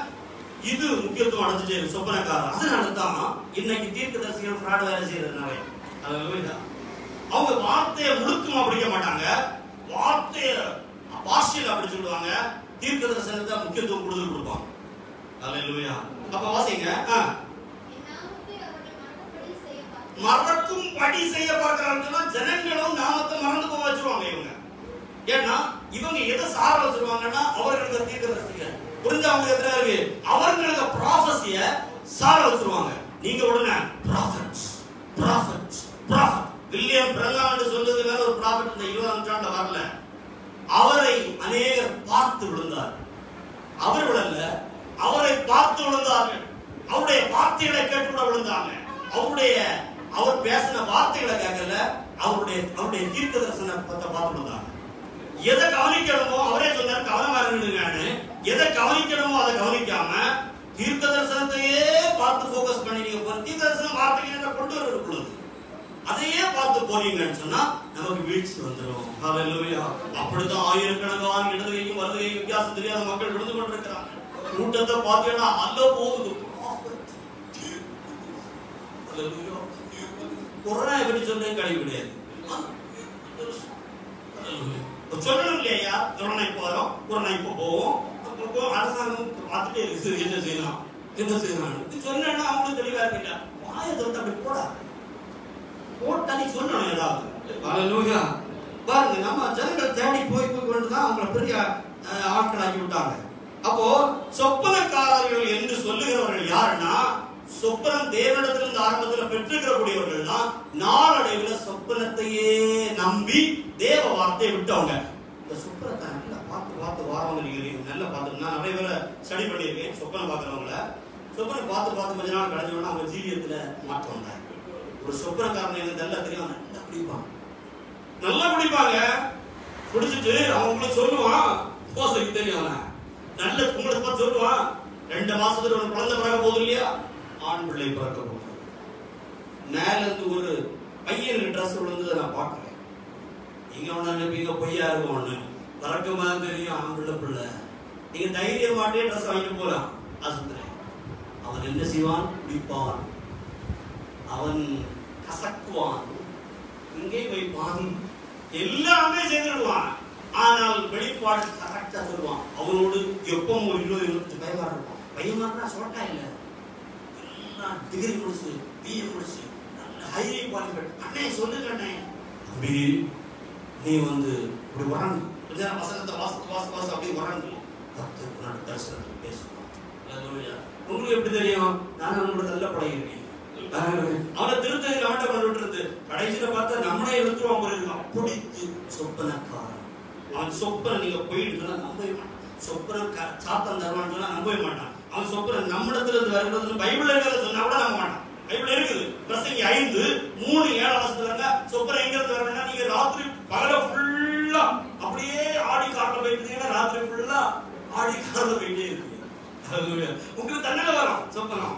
இது முக்கியத்துவம் அடைஞ்சிட்டே இருக்கு சொப்பனக்காரர் அதனால தான் இன்னைக்கு தீர்க்கதரிசிகள் ஃப்ராட் வேலை செய்யறதுனால அது அவங்க வார்த்தையை முழுக்கமா பிடிக்க மாட்டாங்க வார்த்தைய பாஷையில் அப்படி சொல்லுவாங்க தீர்க்க தரிசனத்தை முக்கியத்துவம் கொடுத்து கொடுப்பாங்க அல்லேலூயா அப்ப வாசிங்க ஆ. என் நாமத்தை அவர்கள் மறக்கும்படி செய்ய பார்க்கிறேன். மறக்கும் படி செய்ய பார்க்கறாங்கன்னா ஜனங்களும் நாமத்தை மறந்து போக வச்சிருவாங்க இவங்க ஏன்னா இவங்க எதை சார வச்சிருவாங்கன்னா அவர்களுக்கு தீர்க்க தரிசிகள் புரிஞ்ச அவங்க எத்தனை இருக்கு அவர்களுக்கு ப்ராஃபஸிய சார வச்சிருவாங்க நீங்க உடனே ப்ராஃபட்ஸ் ப்ராஃபட்ஸ் ப்ராஃபட் வில்லியம் பிரகாண்ட் சொல்றது மேல ஒரு ப்ராஃபட் இந்த இருபதாம் நூற்றாண்டுல வரல அவரை அநேகர் பார்த்து விழுந்தார் அவர் விழல அவரை பார்த்து விழுந்தார்கள் அவருடைய வார்த்தைகளை கேட்டு கூட விழுந்தாங்க அவருடைய அவர் பேசின வார்த்தைகளை கேட்கல அவருடைய அவருடைய தீர்க்க தரிசனத்தை பார்த்து விழுந்தாங்க எதை கவனிக்கணுமோ அவரே சொன்னார் கவனமா இருந்துங்கன்னு எதை கவனிக்கணுமோ அதை கவனிக்காம தீர்க்க தரிசனத்தையே பார்த்து ஃபோக்கஸ் பண்ணி நீங்க போற தீர்க்க தரிசனம் வார்த்தைகளை கொண்டு வர பொழுது அதையே பார்த்து போனீங்கன்னு சொன்னா நமக்கு வீழ்ச்சி வந்துடும் ஹalleluya அப்படிதான் ஆயிரக்கணக்கான இடதுகையும் வலதுகையும் வித்தியாசம் தெரியாத மக்கள் விழுந்து கொண்டிருக்கிறாங்க கூட்டத்தை பார்த்தீங்கன்னா அல்ல போகுது ஹalleluya கொரோனா எப்படி சொல்றேன் கழிவு கிடையாது இப்ப சொல்லணும் இல்லையா கொரோனா இப்போ வரும் கொரோனா இப்போ போவோம் அப்போ அரசாங்கம் பார்த்துட்டே இருக்குது என்ன செய்யலாம் என்ன செய்யலாம் இது சொன்னா அவங்களுக்கு தெளிவா இருக்கில்ல வாயை தொட்டு அப்படி போடா போட்டா நீ சொல்லணும் ஏதாவது ஹalleluya பாருங்க நம்ம ஜனங்கள் தேடி போய் போய் கொண்டு தான் அவங்கள பெரிய அஹ், ஆட்களாக்கி விட்டாங்க அப்போ சொப்பனக்காரர்கள் என்று சொல்லுகிறவர்கள் யாருன்னா சொப்பனம் தேவனிடத்திலிருந்து ஆரம்பத்தில் பெற்றுக்கிறக்கூடியவர்கள் தான் நாளடைவில் சொப்பனத்தையே நம்பி தேவ வார்த்தையை விட்டவங்க இந்த சொப்பனத்தை நல்லா பார்த்து பார்த்து வாரவங்க நீங்க நீங்க நல்லா பார்த்து நான் நிறைய பேரை ஸ்டடி பண்ணியிருக்கேன் சொப்பனம் பார்க்க சொப்பனை பார்த்து பார்த்து கொஞ்ச நாள் கழிஞ்சோன்னா அவங்க ஜீவியத்துல மாற்றம் வந்தாங்க ஒரு சொப்பனக்காரன் எனக்கு நல்லா தெரியும் அவன் நல்லா குடிப்பான் நல்லா குடிப்பாங்க குடிச்சிட்டு அவன் உங்களுக்கு சொல்லுவான் போசைக்கு தெரியும் அவன் நல்ல உங்களை பார்த்து சொல்லுவான் ரெண்டு மாசத்துல ஒரு குழந்தை பிறக்க போகுது இல்லையா ஆண் பிள்ளை பிறக்க போகுது மேல இருந்து ஒரு பையனுக்கு ட்ரெஸ் விழுந்ததை நான் பார்க்கிறேன் நீங்க ஒண்ணு நினைப்பீங்க பொய்யா இருக்கும் ஒண்ணு பிறக்குமா தெரியும் ஆண் பிள்ளை பிள்ளை நீங்க தைரியமாட்டே ட்ரெஸ் வாங்கிட்டு போலாம் ஆஸ்பத்திரி அவன் என்ன செய்வான் குடிப்பான் அவன் கசக்குவான் இங்கே வைப்பான் எல்லாமே செய்திருவான் ஆனால் வெளிப்பாடு கரெக்டா சொல்லுவான் அவனோடு எப்பவும் ஒரு இருபது இருபத்தஞ்சு பயமா இருப்பான் பயமா இருந்தா சொல்லிட்டா இல்ல எல்லாம் டிகிரி முடிச்சு பிஏ முடிச்சு நல்ல ஹைலி குவாலிஃபைட் அண்ணே சொல்லுங்க அண்ணே தம்பி நீ வந்து இப்படி வராங்க கொஞ்ச நேரம் வசனத்தை வாசத்து வாச வாச அப்படி வராங்க பத்து நாடு தரிசனத்தில் பேசுவான் அல்லேலூயா. உங்களுக்கு எப்படி தெரியும் நான் அவனோட நல்ல பழகிருக்கேன் அவனை திருத்தணி அவன்கிட்ட கொண்டு விட்டுறது கடைசியில பார்த்தா நம்மளே எடுத்துருவான் போல இருக்கு அப்படி சொப்பனக்காரன் அவன் சொப்பனை நீங்க போயிட்டு சொன்னா நம்பவே மாட்டான் சொப்பனை க- சாத்தான் தருவான்னு சொன்னா நம்பவே மாட்டான் அவன் சொப்பனை நம்மிடத்துல இருந்து வருகிறது பைபிள் இருக்கிறத சொன்னா கூட நம்ப மாட்டான் பைபிள் இருக்குது பிரசங்கி ஐந்து மூணு ஏழு வருஷத்துல சொப்பனை எங்க இருந்து வரணும்னா நீங்க ராத்திரி பகல ஃபுல்லா அப்படியே ஆடி காட்டுல போயிட்டு இருந்தீங்கன்னா ராத்திரி ஃபுல்லா ஆடி காட்டுல போயிட்டே இருக்கு Hallelujah. உங்களுக்கு தன்னல வரும் சொப்பனம்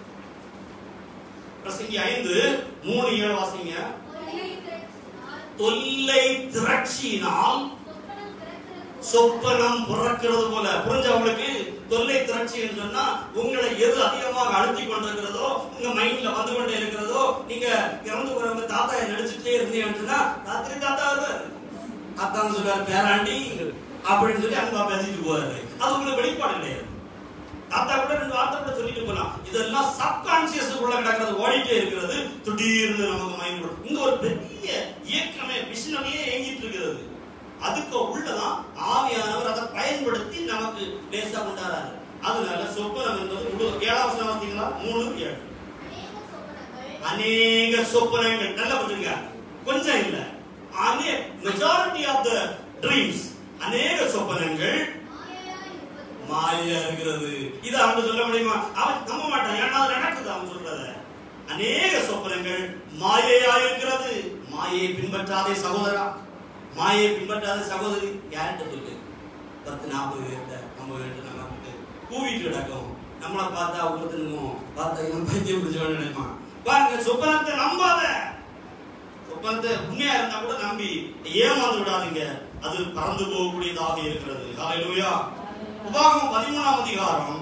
பிரசங்கி ஐந்து மூணு ஏழு வாசிங்க தொல்லை திரட்சியினால் தொல்லை திரட்சியினால் சொப்பனம் பிறக்கிறது சொப்பனம் பிறக்கிறது போல புரிஞ்ச உங்களுக்கு தொல்லை திரட்சின்னு சொன்னா உங்களை எது அதிகமாக அழுத்தி கொண்டிருக்கிறதோ உங்க மைண்ட்ல வந்து கொண்டே இருக்கிறதோ நீங்க இறந்து போறவங்க தாத்தா நடிச்சுட்டே இருந்தீங்கன்னு சொன்னா ராத்திரி தாத்தா வருவார் தாத்தான்னு சொல்லுவாரு பேராண்டி அப்படின்னு சொல்லி அன்பா பேசிட்டு போவாரு அது உங்களுக்கு வெளிப்பாடு கிடையாது தாத்தா கூட ரெண்டு வார்த்தை கூட சொல்லிட்டு போலாம் இதெல்லாம் சப்கான்சியஸ் உள்ள கிடக்கிறது ஓடிட்டே இருக்கிறது திடீர்னு நமக்கு மைண்ட் இங்க ஒரு பெரிய இயக்கமே மிஷினரியே இயங்கிட்டு இருக்கிறது அதுக்கு உள்ளதான் ஆவியானவர் அதை பயன்படுத்தி நமக்கு லேசா கொண்டாடுறாரு அதனால சொப்பனம் என்பது முழு ஏழாம் வசனம் பார்த்தீங்களா மூணு ஏழு அநேக சொப்பனங்கள் அநேக சொப்பனங்கள் நல்லா புரிஞ்சுங்க கொஞ்சம் இல்ல அநே மெஜாரிட்டி ஆஃப் த ட்ரீம்ஸ் அநேக சொப்பனங்கள் மாயையாய் இருப்பது மாயா இருக்கிறது இது அவன் சொல்ல முடியுமா அவன் நம்ப மாட்டான் ஏன்னா அது நடக்குது அவன் சொல்றத அநேக சொப்பனங்கள் மாயையா இருக்கிறது மாயை பின்பற்றாதே சகோதரா மாயை பின்பற்றாத சகோதரி யார்கிட்ட சொல்லு பத்து நாற்பது பேர்கிட்ட நம்ம வீட்டு நம்ம வீட்டு கூவிட்டு கிடக்கும் நம்மளை பார்த்தா ஒருத்தனுக்கும் பார்த்தா இவன் பைத்தியம் பிடிச்சவன் நினைப்பான் பாருங்க சொப்பனத்தை நம்பாத சொப்பனத்தை உண்மையா இருந்தா கூட நம்பி ஏமாந்து விடாதீங்க அது பறந்து போகக்கூடியதாக இருக்கிறது ஹalleluya உபாகமம் பதிமூணாம் அதிகாரம்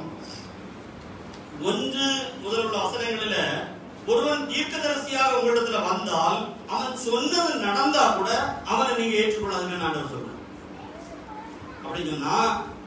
ஒன்று முதல் உள்ள வசனங்களில ஒருவன் தீர்க்கதரிசியாக உங்களிடத்துல வந்தால் அவன் சொன்னது நடந்தா கூட அவனை நீங்க ஏற்றுக்கொள்ளாதுன்னு ஆண்டவர் சொல்றேன் அப்படின்னு சொன்னா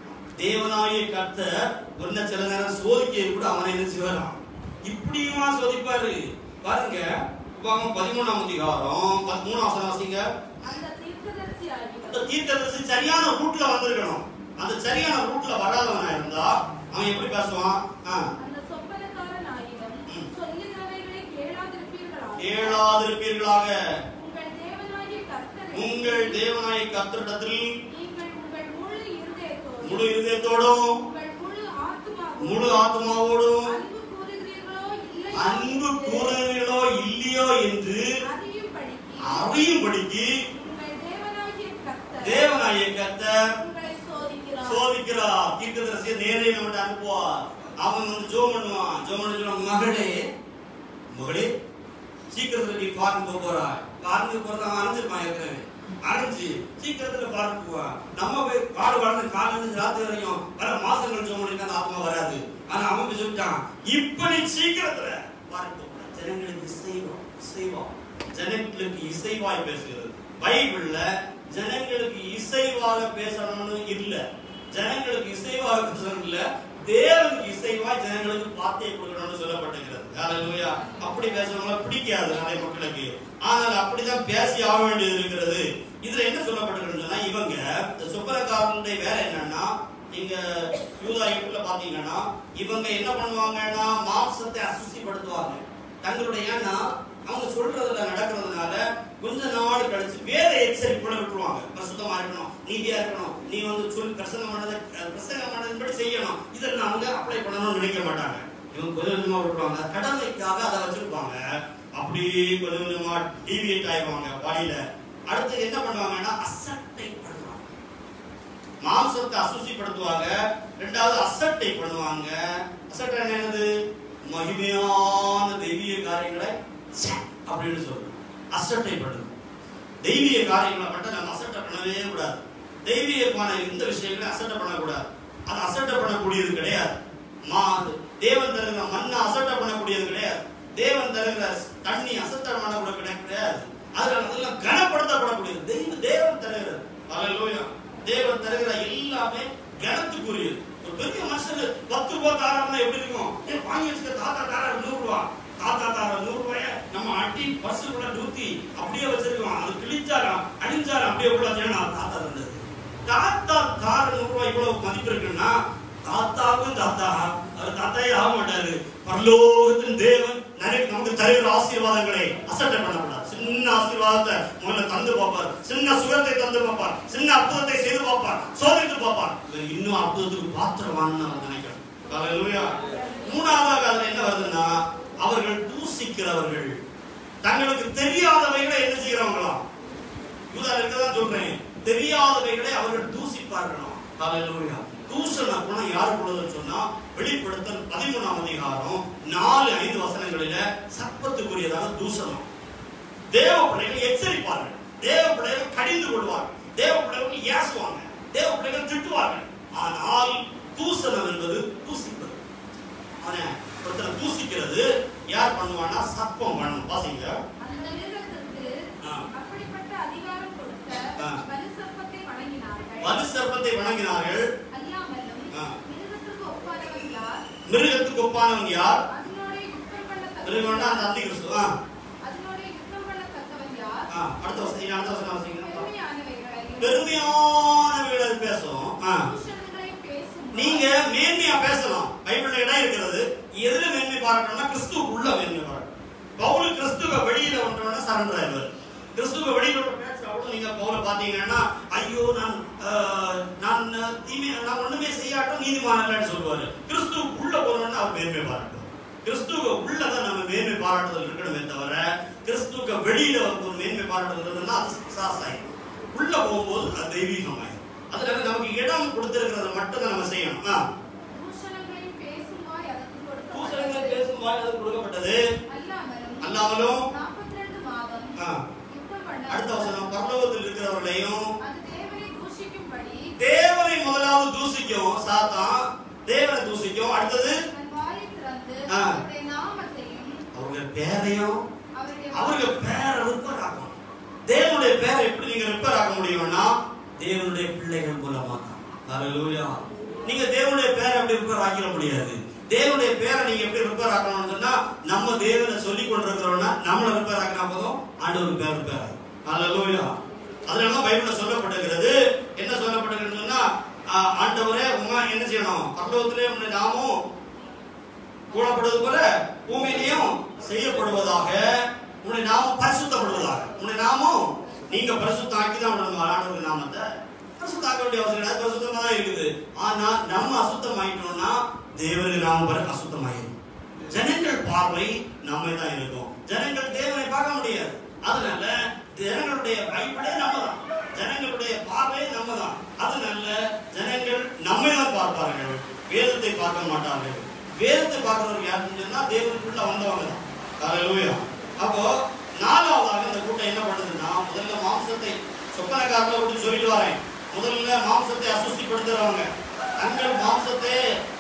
தேவனாய கர்த்தர் ஒன்ன சில நேரம் சோதிக்க கூட அவனை என்ன செய்வாராம் இப்படியுமா சோதிப்பாரு பாருங்க உபாகமம் பதிமூணாம் அதிகாரம் பதிமூணாம் வசனம் வாசிங்க அந்த தீர்க்கதரிசி அந்த ஆகிய தீர்க்கதரிசி சரியான ரூட்ல வந்திருக்கணும் அந்த சரியான ரூட்ல வராதவனா இருந்தா அவன் எப்படி பேசுவான் ஆ, அந்த சொப்பனக்காரன் ஆயிரம் ம். சொல்லுகிறவைகளை கேளாதிருப்பீர்களாக கேளாதிருப்பீர்களாக உங்கள் தேவனாகிய கர்த்தரை உங்கள் தேவனாய கர்த்தரிடத்தில் நீங்கள் உங்கள் முழு இருதயத்தோடும் முழு இதயத்தோடும் உங்கள் முழு ஆத்துமாவோடும் முழு ஆத்மாவோடும் அன்பு கூறுகிறீர்களோ இல்லையோ அன்பு என்று கூறுகிறீர்களோ இல்லையோ என்று அறியும்படிக்கு அறியும்படிக்கு உங்கள் தேவனாகிய கர்த்தர் தேவனாய கர்த்தர் உங்களை சோதிக்கிறார் சோதிக்கிறார் தீர்க்கதரிசியை நேரே நம்மகிட்ட அனுப்புவார் அவன் வந்து ஜோம் பண்ணுவான் ஜோம் பண்ணி சொல்லுவான் மகளே மகளே சீக்கிரத்துல நீ ஃபாரின் போக போறா ஃபாரினுக்கு போறத அவன் அரைஞ்சிருப்பான் ஏற்கனவே அரைஞ்சு சீக்கிரத்துல ஃபாரின் போவான் நம்ம போய் பாடு பாடுறது காலையில இருந்து ராத்திரி வரைக்கும் பல மாசங்கள் ஜோம் பண்ணி அந்த ஆத்மா வராது ஆனா அவன் போய் சொல்லிட்டான் இப்ப நீ சீக்கிரத்துல ஃபாரின் போக போற. ஜனங்களுக்கு இசைவா இசைவா ஜனங்களுக்கு இசைவாய் பேசுகிறது பைபிள்ல ஜனங்களுக்கு இசைவாக பேசணும்னு இல்ல ஜனங்களுக்கு இசைவாக பேசணும் இல்ல தேவனுக்கு இசைவாய் ஜனங்களுக்கு வார்த்தையை கொடுக்கணும்னு சொல்லப்பட்டிருக்கிறது ஹalleluya அப்படி பேசுறவங்கள பிடிக்காது நிறைய மக்களுக்கு ஆனால் அப்படிதான் பேசி ஆக வேண்டியது இருக்கிறது இதுல என்ன சொல்லப்பட்டிருக்குன்னு சொன்னா இவங்க இந்த சுப்பரக்காரனுடைய வேலை என்னன்னா நீங்க யூதாயுக்குள்ள பாத்தீங்கன்னா இவங்க என்ன பண்ணுவாங்கன்னா மாம்சத்தை அசுசிப்படுத்துவாங்க தங்களுடைய ஏன்னா அவங்க சொல்றதுல நடக்கிறதுனால கொஞ்ச நாள் கழிச்சு வேற எச்சரிப்புல விட்டுருவாங்க பரிசுத்தமா இருக்கணும் நீதியா இருக்கணும் நீ வந்து சொல் பிரசங்கம் பண்ணதை அஹ், பிரசங்கம் பண்ணதின்படி செய்யணும் இதெல்லாம் அவங்க அப்ளை பண்ணணும்னு நினைக்க மாட்டாங்க இவங்க கொஞ்சம் கொஞ்சமா விட்டுருவாங்க கடமைக்காக அதை வச்சிருப்பாங்க அப்படி கொஞ்சம் கொஞ்சமா டீவியேட் ஆயிடுவாங்க பாடியில அடுத்து என்ன பண்ணுவாங்கன்னா அசட்டை பண்ணுவாங்க மாம்சத்தை அசுசிப்படுத்துவாங்க ரெண்டாவது அசட்டை பண்ணுவாங்க அசட்டை என்னது மகிமையான தெய்வீக காரியங்களை ச்சே அப்படின்னு சொல்றது அசட்டை பண்ணுது தெய்வீக காரியங்களை மட்டும் நம்ம அசட்டை பண்ணவே கூடாது தெய்வீகமான இந்த விஷயங்களை அசட்டை பண்ணக்கூடாது அது அசட்டை பண்ணக்கூடியது கிடையாது மா தேவன் தருகிற மண்ணை அசட்டை பண்ணக்கூடியது கிடையாது தேவன் தருகிற தண்ணி அசட்டை பண்ணக்கூட கிடையாது அதுல அதெல்லாம் கனப்படுத்தப்படக்கூடியது தெய்வ தேவன் தருகிறது அல்லேலூயா தேவன் தருகிற எல்லாமே கனத்துக்குரியது ஒரு பெரிய மனுஷனுக்கு பத்து ரூபாய் தாராளமா எப்படி இருக்கும் ஏன் வாங்கி வச்சுக்க தாத்தா தாரா நூறு ரூபா தாத்தா தாரா நூறு ரூபாய நம்ம அட்டி பர்சுக்குள்ள நூத்தி அப்படியே வச்சிருக்கோம் அது கிழிச்சாராம் அழிஞ்சாராம் அப்படியே உள்ள ஏன்னா தாத்தா தந்தது தாத்தா தார நூறு ரூபாய் இவ்வளவு மதிப்பு இருக்குன்னா தாத்தாவுக்கும் தாத்தா அவர் தாத்தாயே ஆக மாட்டாரு பரலோகத்தின் தேவன் நிறைய நமக்கு தருகிற ஆசீர்வாதங்களை அசட்டை பண்ணக்கூடாது சின்ன ஆசீர்வாதத்தை முதல்ல தந்து பார்ப்பார் சின்ன சுகத்தை தந்து பார்ப்பார் சின்ன அற்புதத்தை செய்து பார்ப்பார் சோதித்து பார்ப்பார் இவர் இன்னும் அற்புதத்துக்கு பாத்திரமான்னு நான் நினைக்கிறேன் ஹalleluya. மூணாவதாக அதுல என்ன வருதுன்னா அவர்கள் தூசிக்கிறவர்கள் தங்களுக்கு தெரியாதவைகளை என்ன செய்கிறவங்களாம் யூதர்களுக்கு தான் சொல்றேன் தெரியாதவைகளை அவர்கள் தூசிப்பார்களாம் ஹalleluya. தூஷண குணம் யாருக்குள்ளதுன்னு சொன்னா வெளிப்படுத்தல் பதிமூணாம் அதிகாரம் நாலு ஐந்து வசனங்களில சர்ப்பத்துக்குரியதாக தூஷணம் தேவ பிள்ளைகள் எச்சரிப்பார்கள் தேவ பிள்ளைகள் கடிந்து கொள்வார்கள் தேவ பிள்ளைகள் ஏசுவாங்க தேவ பிள்ளைகள் திட்டுவார்கள் ஆனால் தூசணம் என்பது தூசிப்பது ஆனா ஒருத்தரை தூசிக்கிறது யார் பண்ணுவான்னா சர்ப்பம் பண்ணும் பாத்தீங்க அந்த மிருகத்திற்கு ஆ. அப்படிப்பட்ட அதிகாரம் கொடுத்த ஆ. வலுசர்ப்பத்தை வணங்கினார்கள் வலு சர்ப்பத்தை வணங்கினார்கள் அல்லாமலும் ஆ. மிருகத்திற்கு ஒப்பானவன் யார் மிருகத்துக்கு ஒப்பானவன் யார் அதனோடே யுத்தம் பண்ணத்தக்கவன் மிருகம்னா அந்த யார்? அந்தி கிறிஸ்து ஆ, அதனோடே யுத்தம் பண்ணத்தக்கவன் யார் ஆ, அடுத்த வசதி அடுத்த வசனம் வாசிங்க பெருமையானவைகளை பெருமையான பேசும் ஆ. தூஷணங்களை பேசும் நீங்க மேன்மையா பேசலாம் பைபிள்ல இடம் இருக்கிறது எதுல மேன்மை பாராட்டணும்னா கிறிஸ்துவுக்குள்ள மேன்மை பாராட்டணும் பவுல் கிறிஸ்துவ வெளியில ஒன்றவன சரண்டர் ஆயிடுவார் கிறிஸ்துவ வெளியில ஒரு பேச்சு அவ்வளவு நீங்க பவுல பாத்தீங்கன்னா ஐயோ நான் ஆஹ், நான் தீமை நான் ஒண்ணுமே செய்யாட்டும் நீதிமானன்னு சொல்லுவாரு கிறிஸ்துவுக்குள்ள போனோம்னா அவர் மேன்மை பாராட்டுவார் கிறிஸ்துவ உள்ளதான் நம்ம மேன்மை பாராட்டுதல் இருக்கணுமே தவிர கிறிஸ்துவுக்கு வெளியில வந்து ஒரு மேன்மை பாராட்டுதல் இருந்தா அது சாசாயிடும் உள்ள போகும்போது அது தெய்வீகமாயிடும் அதனால நமக்கு இடம் கொடுத்திருக்கிறத மட்டும் தான் நம்ம செய்யணும் ஆ. தூஷணங்களை பேசும் வாய் அதற்கு பூசணங்கள் கொடுக்கப்பட்டது பேசும் வாய் அது கொடுக்கப்பட்டது அல்லாமலும் அல்லாமலும் 42 மாதம் ஆ, யுத்தம் பண்ண அடுத்த வசனம் பரலோகத்தில் இருக்கிறவர்களையும் அது தேவனை தூஷிக்கும்படி தேவனை முதலாவது தூசிக்கும் சாத்தான் தேவனை தூசிக்கும் அடுத்தது தன் வாயை திறந்து ஆ. அவருடைய நாமத்தையும் அவங்க பேரையும் அவருடைய அவருக்கு பேரை ரிப்பேர் ஆக்கணும் தேவனுடைய பேரை எப்படி நீங்க ரிப்பேர் ஆக்க முடியும்னா தேவனுடைய பிள்ளைகள் மூலமா தான் ஹalleluya. நீங்க தேவனுடைய பேரை எப்படி ரிப்பேர் ஆக்கிட முடியாது தேவனுடைய பேரை நீங்க எப்படி ரிப்பேர் ஆக்கணும்னு சொன்னா நம்ம தேவனை சொல்லி கொண்டிருக்கிறோம்னா நம்மள ரிப்பேர் ஆக்கினா போதும் ஆண்டவர் பேர் ரிப்பேர் ஆகும் ஹalleluya. அதனால தான் பைபிள்ல சொல்லப்பட்டிருக்கிறது என்ன சொல்லப்பட்டிருக்குன்னு சொன்னா ஆ, ஆண்டவரே உமா என்ன செய்யணும் பரலோகத்திலே உன்னுடைய நாமும் கூடப்படுவது போல பூமியிலையும் செய்யப்படுவதாக உன்னை நாமம் பரிசுத்தப்படுவதாக உன்னை நாமும் நீங்க பரிசுத்தாக்கி தான் விடணும் ஆண்டவருக்கு நாமத்தை பரிசுத்தாக்க வேண்டிய அவசியம் கிடையாது பரிசுத்தமா தான் இருக்குது ஆனா நம்ம அசுத்தமாயிட்டோம்னா தேவனுக்கு நாம பிறகு அசுத்தமாயிரும் ஜனங்கள் பார்வை நம்மை தான் இருக்கும் ஜனங்கள் தேவனை பார்க்க முடியாது அதனால ஜனங்களுடைய பயப்படே நம்ம தான் ஜனங்களுடைய பார்வை நம்ம தான் அதனால ஜனங்கள் நம்மை தான் பார்ப்பார்கள் வேதத்தை பார்க்க மாட்டார்கள் வேதத்தை பார்க்கிறவங்க யாருன்னு சொன்னா தேவனுக்குள்ள வந்தவங்க தான் ஹalleluya. அப்போ நாலாவதாக இந்த கூட்டம் என்ன பண்ணுதுன்னா முதல்ல மாம்சத்தை சொப்பனக்காரங்களை விட்டு சொல்லிட்டு வரேன் முதல்ல மாம்சத்தை அசுஸ்திப்படுத்துறவங்க தங்கள் மாம்சத்தை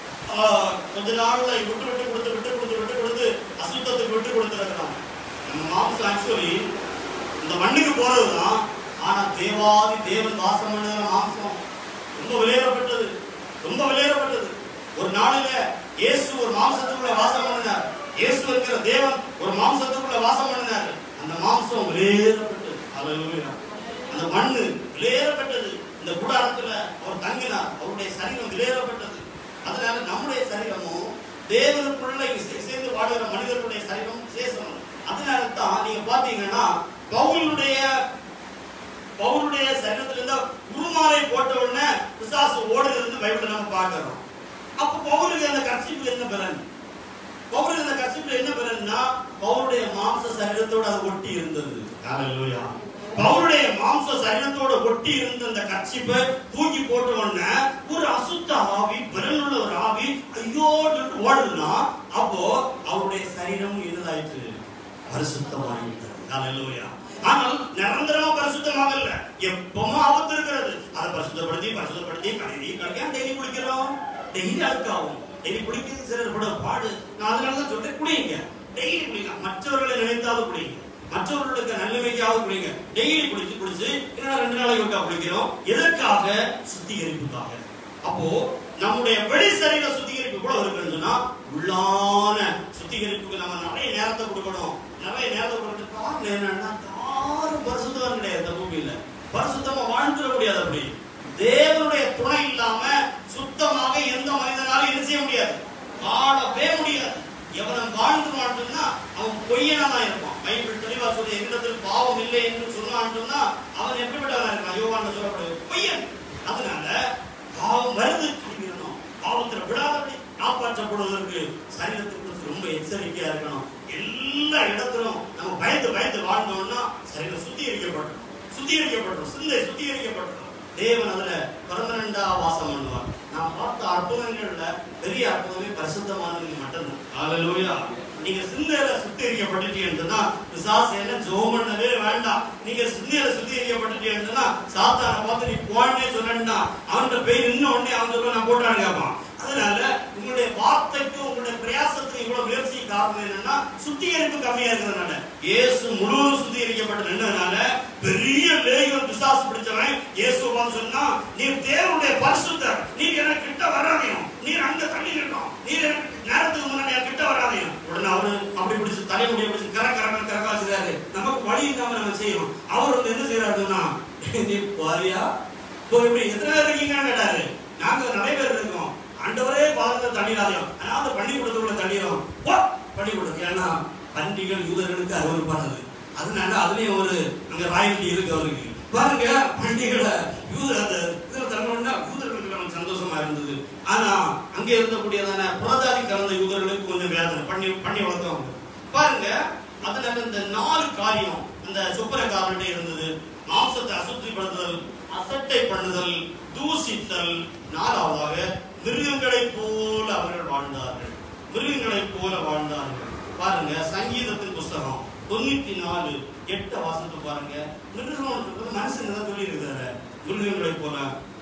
ஆஹ், கொஞ்ச நாள்ல விட்டு விட்டு கொடுத்து விட்டு கொடுத்து விட்டு கொடுத்து அசுத்தத்துக்கு விட்டு கொடுத்துருக்கிறாங்க நம்ம மாம்சம் ஆக்சுவலி இந்த மண்ணுக்கு போறதுதான் ஆனா தேவாதி தேவன் வாசம் பண்ணுகிற மாம்சம் ரொம்ப விலையேறப்பட்டது ரொம்ப விலையேறப்பட்டது ஒரு நாளில இயேசு ஒரு மாம்சத்துக்குள்ள வாசம் பண்ணினார் இயேசு இருக்கிற தேவன் ஒரு மாம்சத்துக்குள்ள வாசம் பண்ணினார் அந்த மாம்சம் விலையேறப்பட்டது அல்லேலூயா அந்த மண்ணு விலையேறப்பட்டது இந்த கூடாரத்துல அவர் தங்கினார் அவருடைய சரீரம் விலையேறப்பட்டது அதனால நம்முடைய சரீரமும் தேவனுக்குள்ள இசை சேர்ந்து வாழுகிற மனிதர்களுடைய சரீரம் விசேஷம் அதனால தான் நீங்க பாத்தீங்கன்னா பவுலுடைய பவுலுடைய சரீரத்துல இருந்த உருமாலை போட்ட உடனே பிசாசு ஓடுறது பைபிள் நம்ம பார்க்கிறோம் அப்ப பவுலுக்கு அந்த கர்ச்சிப்பு என்ன பலன் பவுல் இந்த கர்ச்சிப்ல என்ன பெறன்னா பவுலுடைய மாம்ச சரீரத்தோட அது ஒட்டி இருந்தது ஹalleluya பவுலுடைய மாம்ச சரீரத்தோட ஒட்டி இருந்த அந்த கர்ச்சிப்பை தூக்கி போட்ட உடனே ஒரு அசுத்த ஆவி விரலுள்ள ஒரு ஆவி ஐயோ ஓடுதுன்னா அப்போ அவருடைய சரீரம் என்னதாயிற்று பரிசுத்தமாகிவிட்டது ஹalleluya ஆனால் நிரந்தரமா பரிசுத்தமாக இல்ல எப்பவும் ஆபத்து இருக்கிறது அதை பரிசுத்தப்படுத்தி பரிசுத்தப்படுத்தி கழுவி கழுவி டெய்லி குளிக்கிறோம் டெய்லி அழுக்காகும் டெய்லி குளிக்கிறது சிலர் கூட பாடு நான் அதனாலதான் சொல்றேன் குடிங்க டெய்லி குளிங்க மற்றவர்களை நினைத்தாவது குடிங்க மற்றவர்களுக்கு நன்மைக்காவது குடிங்க டெய்லி குளிச்சு குளிச்சு என்னடா ரெண்டு நாளைக்கு ஒருக்கா குளிக்கிறோம் எதற்காக சுத்திகரிப்புக்காக அப்போ நம்முடைய வெளி சரீர சுத்திகரிப்பு கூட இருக்குன்னு சொன்னா உள்ளான சுத்திகரிப்புக்கு நம்ம நிறைய நேரத்தை கொடுக்கணும் நிறைய நேரத்தை கொடுக்கணும் காரணம் என்னன்னா யாரும் பரிசுத்தம் கிடையாது இந்த பூமியில பரிசுத்தமா வாழ்ந்துட முடியாது அப்படி தேவனுடைய துணை இல்லாம சுத்தமாக எந்த மனிதனாலும் என்ன செய்ய முடியாது வாழவே முடியாது எவன் வாழ்ந்து வாழ்ந்துன்னா அவன் பொய்யனா தான் இருப்பான் பைபிள் தெளிவா சொல்லி என்னிடத்தில் பாவம் இல்லை என்று சொன்னான்னு சொன்னா அவன் எப்படிப்பட்டவனா இருக்கான் யோகான்னு சொல்லப்படுது பொய்யன் அதனால பாவம் வருது திரும்பிடணும் பாவத்துல விடாதபடி காப்பாற்றப்படுவதற்கு சரீரத்தை குறித்து ரொம்ப எச்சரிக்கையா இருக்கணும் எல்லா இடத்திலும் நம்ம பயந்து பயந்து வாழ்ந்தோம்னா சரீரம் சுத்திகரிக்கப்பட்டோம் சுத்திகரிக்கப்பட்டோம் சிந்தை சுத்திகரிக்கப்பட்டோம் தேவன் அதுல பரமனண்டா வாசம் பண்ணுவார் நான் பார்த்த அற்புதங்கள்ல பெரிய அற்புதமே பரிசுத்தமானது மட்டும்தான் ஹalleluya நீங்க சிந்தையில சுத்திகரிக்கப்பட்டுட்டீங்கன்னு சொன்னா பிசாசு என்ன ஜோம் பண்ணவே வேண்டாம் நீங்க சிந்தையில சுத்திகரிக்கப்பட்டுட்டீங்கன்னு சொன்னா சாத்தான பார்த்து நீ போனே சொல்லண்டா அவன்கிட்ட போய் நின்ன உடனே அவன் சொல்ல நான் போட்டான்னு கேட்பான் அதனால உங்களுடைய வார்த்தைக்கு உங்களுடைய பிரயாசத்துக்கு இவ்வளவு முயற்சி காரணம் என்னன்னா சுத்திகரிப்பு கம்மியா இருக்கிறதுனால இயேசு முழுவதும் சுத்திகரிக்கப்பட்டு நின்றதுனால பெரிய லேகம் பிசாசு பிடிச்சவன் இயேசு பார்த்து சொன்னா நீர் தேவனுடைய பரிசுத்தர் நீர் எனக்கு கிட்ட வராதையும் நீர் அங்க தள்ளி நிற்கும் நீர் எனக்கு நேரத்துக்கு முன்னாடி என் கிட்ட வராதையும் உடனே அவரு அப்படி பிடிச்சு தலைமுடிய பிடிச்சு கர கரன்னு கரக்கா செய்றாரு நமக்கு வழி இல்லாம நம்ம செய்யணும் அவர் வந்து என்ன செய்யறாருன்னா நீ பாரியா இப்போ இப்படி எத்தனை பேர் இருக்கீங்கன்னு கேட்டாரு நாங்க நிறைய பேர் இருக்கோம் ஆண்டவரே பாதத்தை தள்ளிடாதையும் அதாவது பள்ளிக்கூடத்துக்குள்ள தள்ளிடும் போ பள்ளிக்கூடம் ஏன்னா பண்டிகள் யூதர்களுக்கு அருவருப்பானது அதனால அதுலயும் ஒரு அங்க ராயல்டி இருக்கு அவருக்கு பாருங்க பண்டிகளை யூத அந்த இதுல தரணும்னா யூதர்களுக்கு நமக்கு சந்தோஷமா இருந்தது ஆனா அங்க இருந்தக்கூடியதான புறஜாதி கலந்த யூதர்களுக்கு கொஞ்சம் வேதனை பண்ணி பண்ணி வளர்த்தவங்க பாருங்க அதுல இந்த நாலு காரியம் அந்த சுப்பரக்காரன்ட்ட இருந்தது மாம்சத்தை அசுத்திப்படுத்துதல் அசட்டை பண்ணுதல் தூசித்தல் நாலாவதாக மிருகங்களைப் போல அவர்கள் வாழ்ந்தார்கள் மிருகங்களைப் போல வாழ்ந்தார்கள் பாருங்க சங்கீதத்தின் புஸ்தகம் தொண்ணூத்தி நாலு எட்ட வாசத்தை பாருங்க மிருகம் சொல்றது மனுஷன் தான் சொல்லி இருக்கிறாரு மிருகங்களைப் போல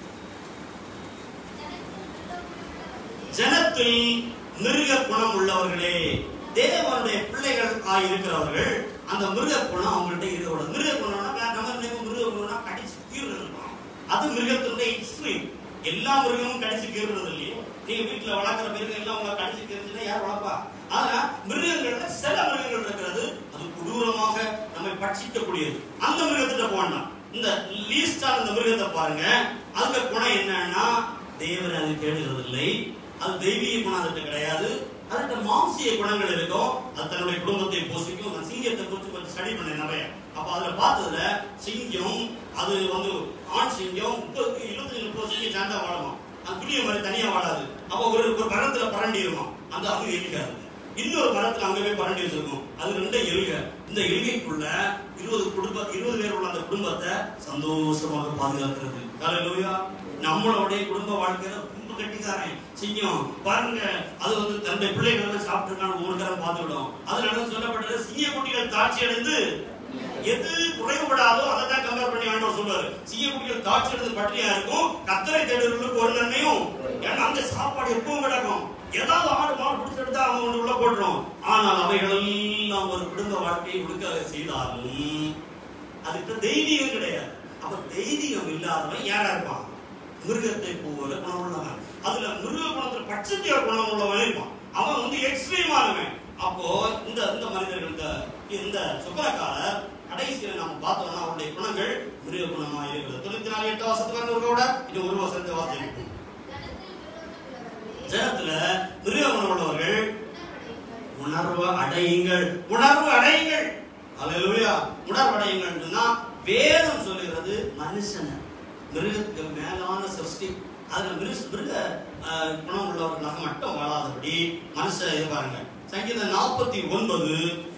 ஜனத்தில் மிருக குணம் உள்ளவர்களே தேவனுடைய பிள்ளைகள் இருக்கிறவர்கள் அந்த மிருக குணம் அவங்கள்ட்ட இருக்கக்கூடாது மிருக குணம்னா வேற நம்ம நினைப்போம் மிருக குணம்னா கடிச்சு கீறுறது இருக்கும் அது மிருகத்தினுடைய எக்ஸ்ட்ரீம் எல்லா மிருகமும் கடிச்சு கீறுறது இல்லையோ நீங்க வீட்டுல வளர்க்குற மிருகம் எல்லாம் உங்களை கடிச்சு கீறுச்சுன்னா யார் வளர்ப்பா ஆனா மிருகங்கள்ல சில மிருகங்கள் இருக்கிறது அது கொடூரமாக நம்மை பட்சிக்கக்கூடியது அந்த மிருகத்திட்ட போகணும் இந்த லீஸ்டான இந்த மிருகத்தை பாருங்க அதுக்கு குணம் என்னன்னா தேவன் அது தேடுகிறது இல்லை அது தெய்வீக குணம் அதுக்கு கிடையாது அதுக்கு மாம்சிய குணங்கள் இருக்கும் அது தன்னுடைய குடும்பத்தை போஷிக்கும் நான் சிங்கத்தை குறித்து கொஞ்சம் ஸ்டடி பண்ணேன் நிறைய அப்ப அதுல பார்த்ததுல சிங்கம் அது வந்து ஆண் சிங்கம் முப்பதுக்கு இருபத்தஞ்சு முப்பது சிங்கம் சேர்ந்தா வாழுமா அது புளிய மாதிரி தனியா வாழாது அப்ப ஒரு ஒரு மரத்துல பரண்டி இருக்கும் அந்த அது எலிக்காது இன்னொரு மரத்துல அங்க போய் பரண்டி வச்சிருக்கும் அது ரெண்டு எலிக இந்த எலிகைக்குள்ள இருபது குடும்ப இருபது பேர் உள்ள அந்த குடும்பத்தை சந்தோஷமாக பாதுகாக்கிறது ஹalleluya நம்மளுடைய குடும்ப வாழ்க்கையில கும்ப கட்டிக்காரன் சிங்கம் பாருங்க அது வந்து தன்னுடைய பிள்ளைகள் எல்லாம் சாப்பிட்டுருக்கான ஒரு தரம் பார்த்துவிடும் அதனால சொல்லப்பட்டது சிங்க குட்டிகள் காட்சி அடைந்து எது குறைவுபடாதோ அதை தான் கம்பேர் பண்ணி ஆண்டவர் சொல்றாரு சிங்க குட்டிகள் காட்சி அடைந்து பட்டினியா இருக்கும் கத்தரை தேடுறவர்களுக்கு ஒரு நன்மையும் ஏன்னா அந்த சாப்பாடு எப்பவும் கிடக்கும் ஏதாவது ஆடு மாடு பிடிச்சு எடுத்தா அவங்க ஒண்ணு உள்ள போட்டுரும் ஆனால் அவைகள் எல்லாம் ஒரு குடும்ப வாழ்க்கையை கொடுக்க செய்தாலும் அதுக்கு தெய்வீகம் கிடையாது அப்ப தெய்வீகம் இல்லாதவன் யாரா இருப்பான் மிருகத்தை போல குணம் உள்ளவன் அதுல மிருக குணத்துல பட்சத்திய குணம் உள்ளவன் இருப்பான் அவன் வந்து எக்ஸ்ட்ரீமானவன் அப்போ இந்த இந்த மனிதர்கள் இந்த இந்த சுக்கரக்காரர் கடைசியில நாம பார்த்தோம்னா அவருடைய குணங்கள் மிருக குணமா இருக்கிறது தொண்ணூத்தி நாலு எட்டு வருஷத்துக்கு ஒரு கூட இது ஒரு வருஷத்தை வாசிக்கும் ஜனத்துல மிருக குணம் உள்ளவர்கள் உணர்வு அடையுங்கள் உணர்வு அடையுங்கள் அல்லேலூயா உணர்வு அடையுங்கள் சொன்னா வேதம் சொல்லுகிறது மனுஷனை மிருகத்துக்கு மேலான சிருஷ்டி அதுல மிருக மிருக ஆஹ், குணம் உள்ளவர்களாக மட்டும் வாழாதபடி மனுஷ இது பாருங்க சங்கீதம் நாற்பத்தி ஒன்பது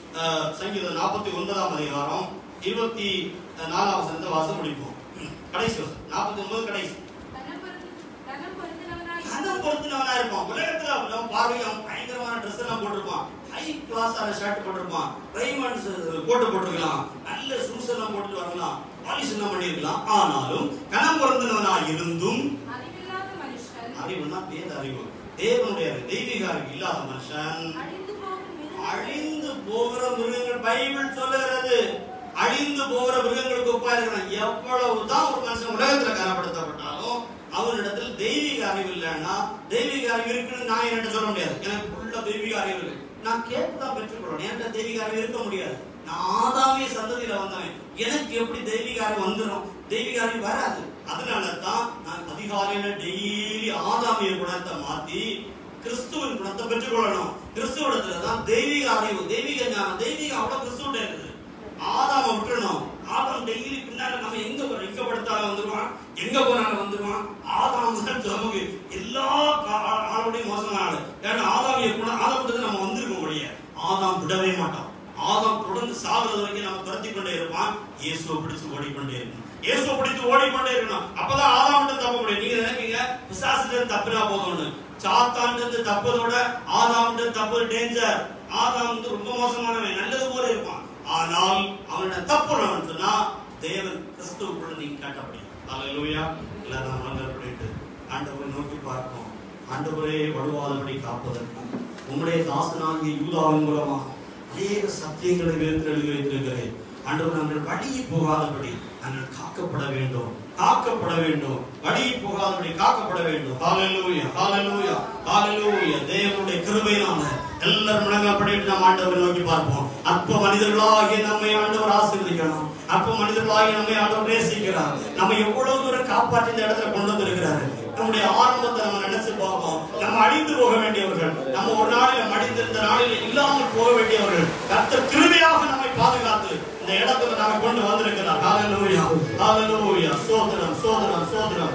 சங்கீதம் நாற்பத்தி ஒன்பதாம் அதிகாரம் இருபத்தி நாலாம் வசனத்தை வாசம் முடிப்போம் கடைசி வசனம் நாற்பத்தி ஒன்பது கடைசி கனம் பொருந்த- கனம் பொருந்தினவனாய் கனம் பொருத்தினவனா இருப்பான் உலகத்துல அவன் பார்வையும் அவன் பயங்கரமான ட்ரெஸ் எல்லாம் போட்டிருப்பான் ஹை கிளாஸான ஷர்ட் போட்டிருப்பான் ரைமண்ட்ஸ் கோட்டு போட்டிருக்கலாம் நல்ல ஷூஸ் எல்லாம் போட்டுட்டு வரலாம் பாலிஷ் எல்லாம் பண்ணியிருக்கலாம் ஆனாலும் கனம் பொருந்தினவனா இருந்தும் அறிவில்லாத மனுஷன் அறிவுனா பேத அறிவு தேவனுடைய அறிவு, தெய்வீக அறிவு இல்லாத மனுஷன் அழிந்து போகும் மிருகங்கள் அழிந்து போகிற மிருகங்கள் பைபிள் சொல்லுகிறது அழிந்து போகிற மிருகங்களுக்கு ஒப்பா இருக்கிறான் எவ்வளவுதான் ஒரு மனுஷன் உலகத்துல கனப்படுத்தப்பட்டாலும் அவனிடத்தில் தெய்வீக அறிவு இல்லைன்னா தெய்வீக அறிவு இருக்குன்னு நான் என்கிட்ட சொல்ல முடியாது எனக்கு உள்ள தெய்வீக அறிவு இருக்கு நான் கேட்டு தான் பெற்றுக்கொள்ளணும் என்கிட்ட தெய்வீக அறிவு இருக்க முடியாது நான் ஆதாமிய சந்ததியில வந்தவன் எனக்கு எப்படி தெய்வீக அறிவு வந்துடும் தெய்வீக அறிவு வராது அதனால தான் நான் அதிகாலையில டெய்லி ஆதாமிய குணத்தை மாத்தி கிறிஸ்துவின் குணத்தை பெற்றுக்கொள்ளணும் கிறிஸ்துவிடத்துல தான் தெய்வீக அறிவு தெய்வீக ஞானம் தெய்வீக அவ்வளவு கிறிஸ்துவிட இருக்குது ஆதாம விட்டுறணும் ஆதாம் டெய்லி பின்னால நம்ம எங்க போறோம் எங்க படுத்தாலும் வந்துருவான் எங்க போனாலும் வந்துருவான் ஆதாம் தான் நமக்கு எல்லா கா- ஆளோடையும் மோசமான ஆளு ஏன்னா ஆதாமிய குணம் ஆதாம் விட்டு நம்ம வந்திருக்க முடியாது ஆதாம் விடவே மாட்டான் ஆதாம் தொடர்ந்து சாகிறது வரைக்கும் நம்ம துரத்தி கொண்டே இருப்பான் இயேசுவை பிடிச்சு ஓடிக்கொண்டே இருக்கணும் இயேசுவை பிடித்து ஓடிக்கொண்டே இருக்கணும் அப்பதான் ஆதாம் விட்டு தப்ப முடியும் நீங்க நினைப்பீங்க பிசாசுல தப்பினா போதும்னு சாத்தான் தப்பதோட ஆதாம் தப்பு டேஞ்சர் ஆதாம் வந்து ரொம்ப மோசமானவன் நல்லது போல இருப்பான் ஆனால் அவனோட தப்புறவன் சொன்னா தேவன் கிறிஸ்துவுக்குள்ள நீங்க காட்டப்படி அல்லேலூயா எல்லாரும் மலங்கள் பண்ணிட்டு ஆண்டவரை நோக்கி பார்ப்போம் ஆண்டவரே வலுவாதபடி காப்பதற்கும் உம்முடைய தாசனாகிய யூதாவின் மூலமாக அநேக சத்தியங்களை வேறு எழுதி வைத்திருக்கிறேன் ஆண்டவர் நாங்கள் வழியை போகாதபடி நாங்கள் காக்கப்பட வேண்டும் காக்கப்பட வேண்டும் வழியை போகாதபடி காக்கப்பட வேண்டும் ஹalleluya ஹalleluya ஹalleluya தேவனுடைய கிருபையினால எல்லாரும் முழங்கால் படிட்டு நாம் ஆண்டவரை நோக்கி பார்ப்போம் அற்ப மனிதர்களாகிய நம்மை ஆண்டவர் ஆசீர்வதிக்கணும் அற்ப மனிதர்களாகிய நம்மை ஆண்டவர் நேசிக்கிறார் நம்ம எவ்வளவு தூரம் காப்பாற்றி இந்த இடத்துல கொண்டு வந்திருக்கிறாரு நம்முடைய ஆரம்பத்தை நம்ம நினைச்சு பார்ப்போம் நம்ம அழிந்து போக வேண்டியவர்கள் நம்ம ஒரு நாளில் மடிந்து இந்த நாளில் இல்லாமல் போக வேண்டியவர்கள் கர்த்தர் கிருபையாக நம்மை பாதுகாத்து இந்த இடத்துல நாம கொண்டு வந்திருக்கிறார் ஹalleluya ஹalleluya சோதரம் சோதரம் சோதரம்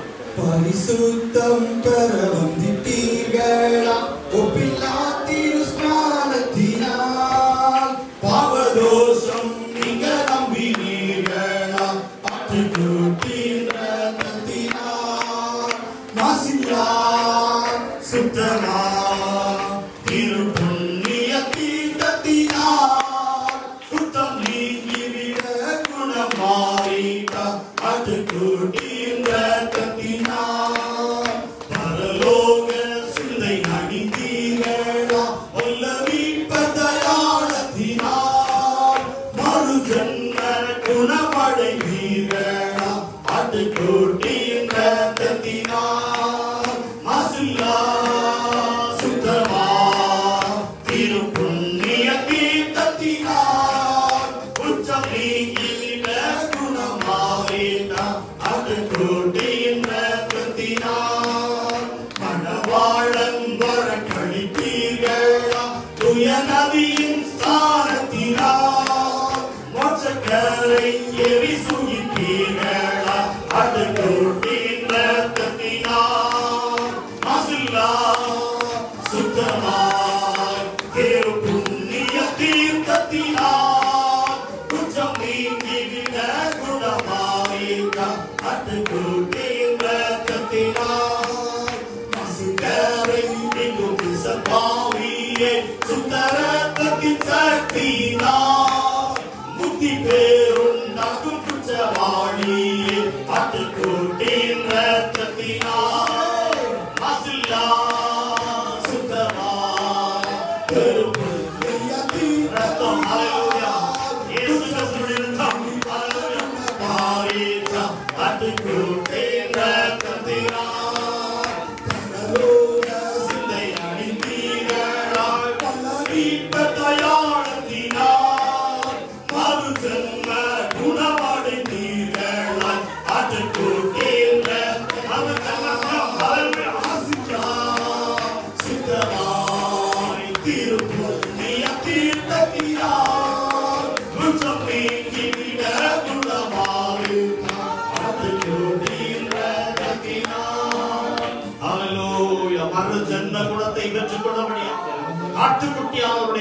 பரிசுத்தம் பெற வந்திட்டீர்களா ஒப்பில்லா திருஸ்நானத்தினால் பாவதோஷம் நீங்க நம்பினீர்களா ஆட்டுக்குட்டின் ரத்தத்தினால் மாசில்லா சுத்தமா திரு புண்ணிய தீர்த்தத்தினால் சுத்தம் நீங்கிவிட குணமாயிட்ட ஆட்டுக்குட்டின் ரத்தத்தினால் பரலோக சிந்தை அணிந்தீர்களா வல்ல மீட்பதயாளத்தினால் மறு ஜன்ம குணமடைவீர்களா ஆட்டுக்குட்டின் ரத்தத்தினால் மாசில்லா சுத்தமா திரு புண்ணிய தீர்த்தத்தினால் உச்சம் நீங்கிவிட குணமாவிட அது கூட்டியின் ரத்தத்தினால் மணவாழன் வர கழித்தீர்களா துய நதியின் ஸ்தானத்தினால் மோட்சக்கரை எரி சுகித்தீர்களா அது கூட்டியின் ரத்தத்தினால் மாசில்லா சுத்தமாய் தேவ புண்ணிய தீர்த்தத்தினால் குற்றம் நீங்கிவிட குணமாயிட்ட அது கூட்டியின் ரத்தத்தினால் மசுக்கரை எங்கும் விசப்பாவியே சுத்தரத்தத்தின் சக்தியினால் புத்தி பேருண்டாக்கும் குற்றவாளியே அது கூட்டியின் ரத்தத்தினால் மசில்லா சுத்தமாய் பெரும்புண்ணிய ரத்தம் ஹalleluya இயேசு கிறிஸ்துவின் ரத்தம் ஹalleluya மாறிட்ட அது கூட்டியின் ரத்தத்தினால் பரலோக சிந்தை அணிந்தீர்களாய் பலவீனத்தையாளத்தினால் மறு ஜன்ம குணமடைந்தீர்களாய் அது கூட்டியின் ரத்தம் ஹalleluya ஆசிக்கா சுத்தமாய் திருப்புண்ணிய தீர்த்தத்தினால் குற்றம் நீங்கிவிட குணமாவிட்டார் அது கூட்டியின் ரத்தத்தினால் ஹalleluya மறு ஜென்ம குணத்தை பெற்றுக் கொள்ள முடியாது ஆட்டுக்குட்டியானவர்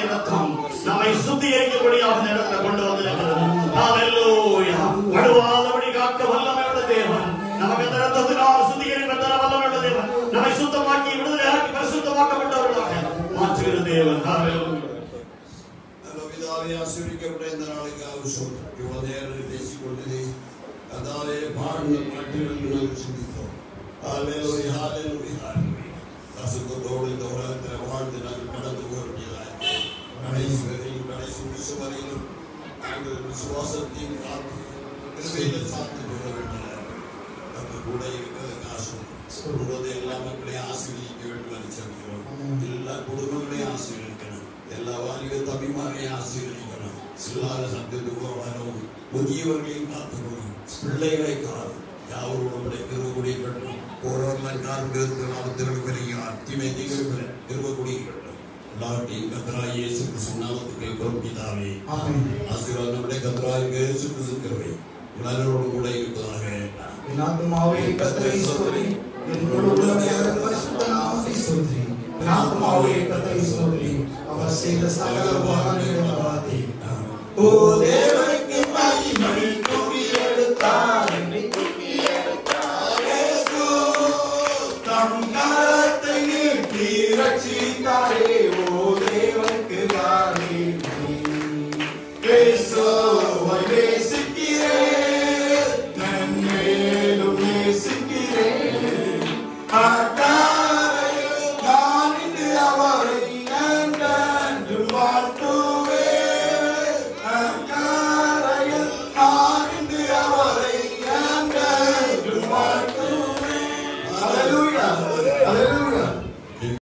தேவன் ஹalleluya நல்ல பிதாவே ஆசீர்வதிக்கப்பட்ட இந்த நாளுக்காக சொல்றோம் இவ்வளவு நேரம் பேசிக்கொண்டதே கதாவே பாடுங்க மாற்றிருந்து நாங்கள் சிந்தித்தோம் ஹalleluya ஹalleluya ஹalleluya அசுத்தத்தோடு இந்த உலகத்தில் வாழ்ந்து நாங்கள் கடந்து போக வேண்டியதாக கடைசி வரையிலும் கடைசி நிமிஷம் வரையிலும் நாங்கள் விசுவாசத்தையும் காத்து கிருபையில சார்ந்து போக வேண்டியதாக நம்ம கூட இருக்கிறதுக்கு ஆசை சொல்வது எல்லா மக்களையும் ஆசீர்வதிக்க வேண்டும் என்று சொல்கிறோம் எல்லா குடும்பங்களையும் ஆசீர்வதிக்கணும் எல்லா வாலிப தம்பிமாரையும் ஆசீர்வதிக்கணும் எல்லார சந்தத்துக்கு வரவும் முதியவர்களையும் காத்துக்கணும் பிள்ளைகளை காத்து யாவரோட கிருபகுடி கட்டும் ஓரோர்லாம் காரும் கிருத்து நாமத்திற்கு பெரிய அத்திமை திகழ்கிற கிருபகுடி கட்டும் எல்லாவற்றையும் கத்தராய் இயேசு கிறிஸ்து நாமத்துக்கு கேட்கிறோம் பிதாவே ஆமென் ஆசீர்வாதம் நம்முடைய கத்தராய் இயேசு கிறிஸ்து கிருபை எல்லாரோடு கூட இருப்பதாக என் ஆத்மாவே கர்த்தரை ஸ்தோத்திரி என் முழு உள்ளமே அவர் பரிசுத்த நாமத்தை ஸ்தோத்திரி என் ஆத்மாவே கர்த்தரை ஸ்தோத்திரி அவர் செய்த சகல உபகாரங்களை மறவாதே ஓ தேவ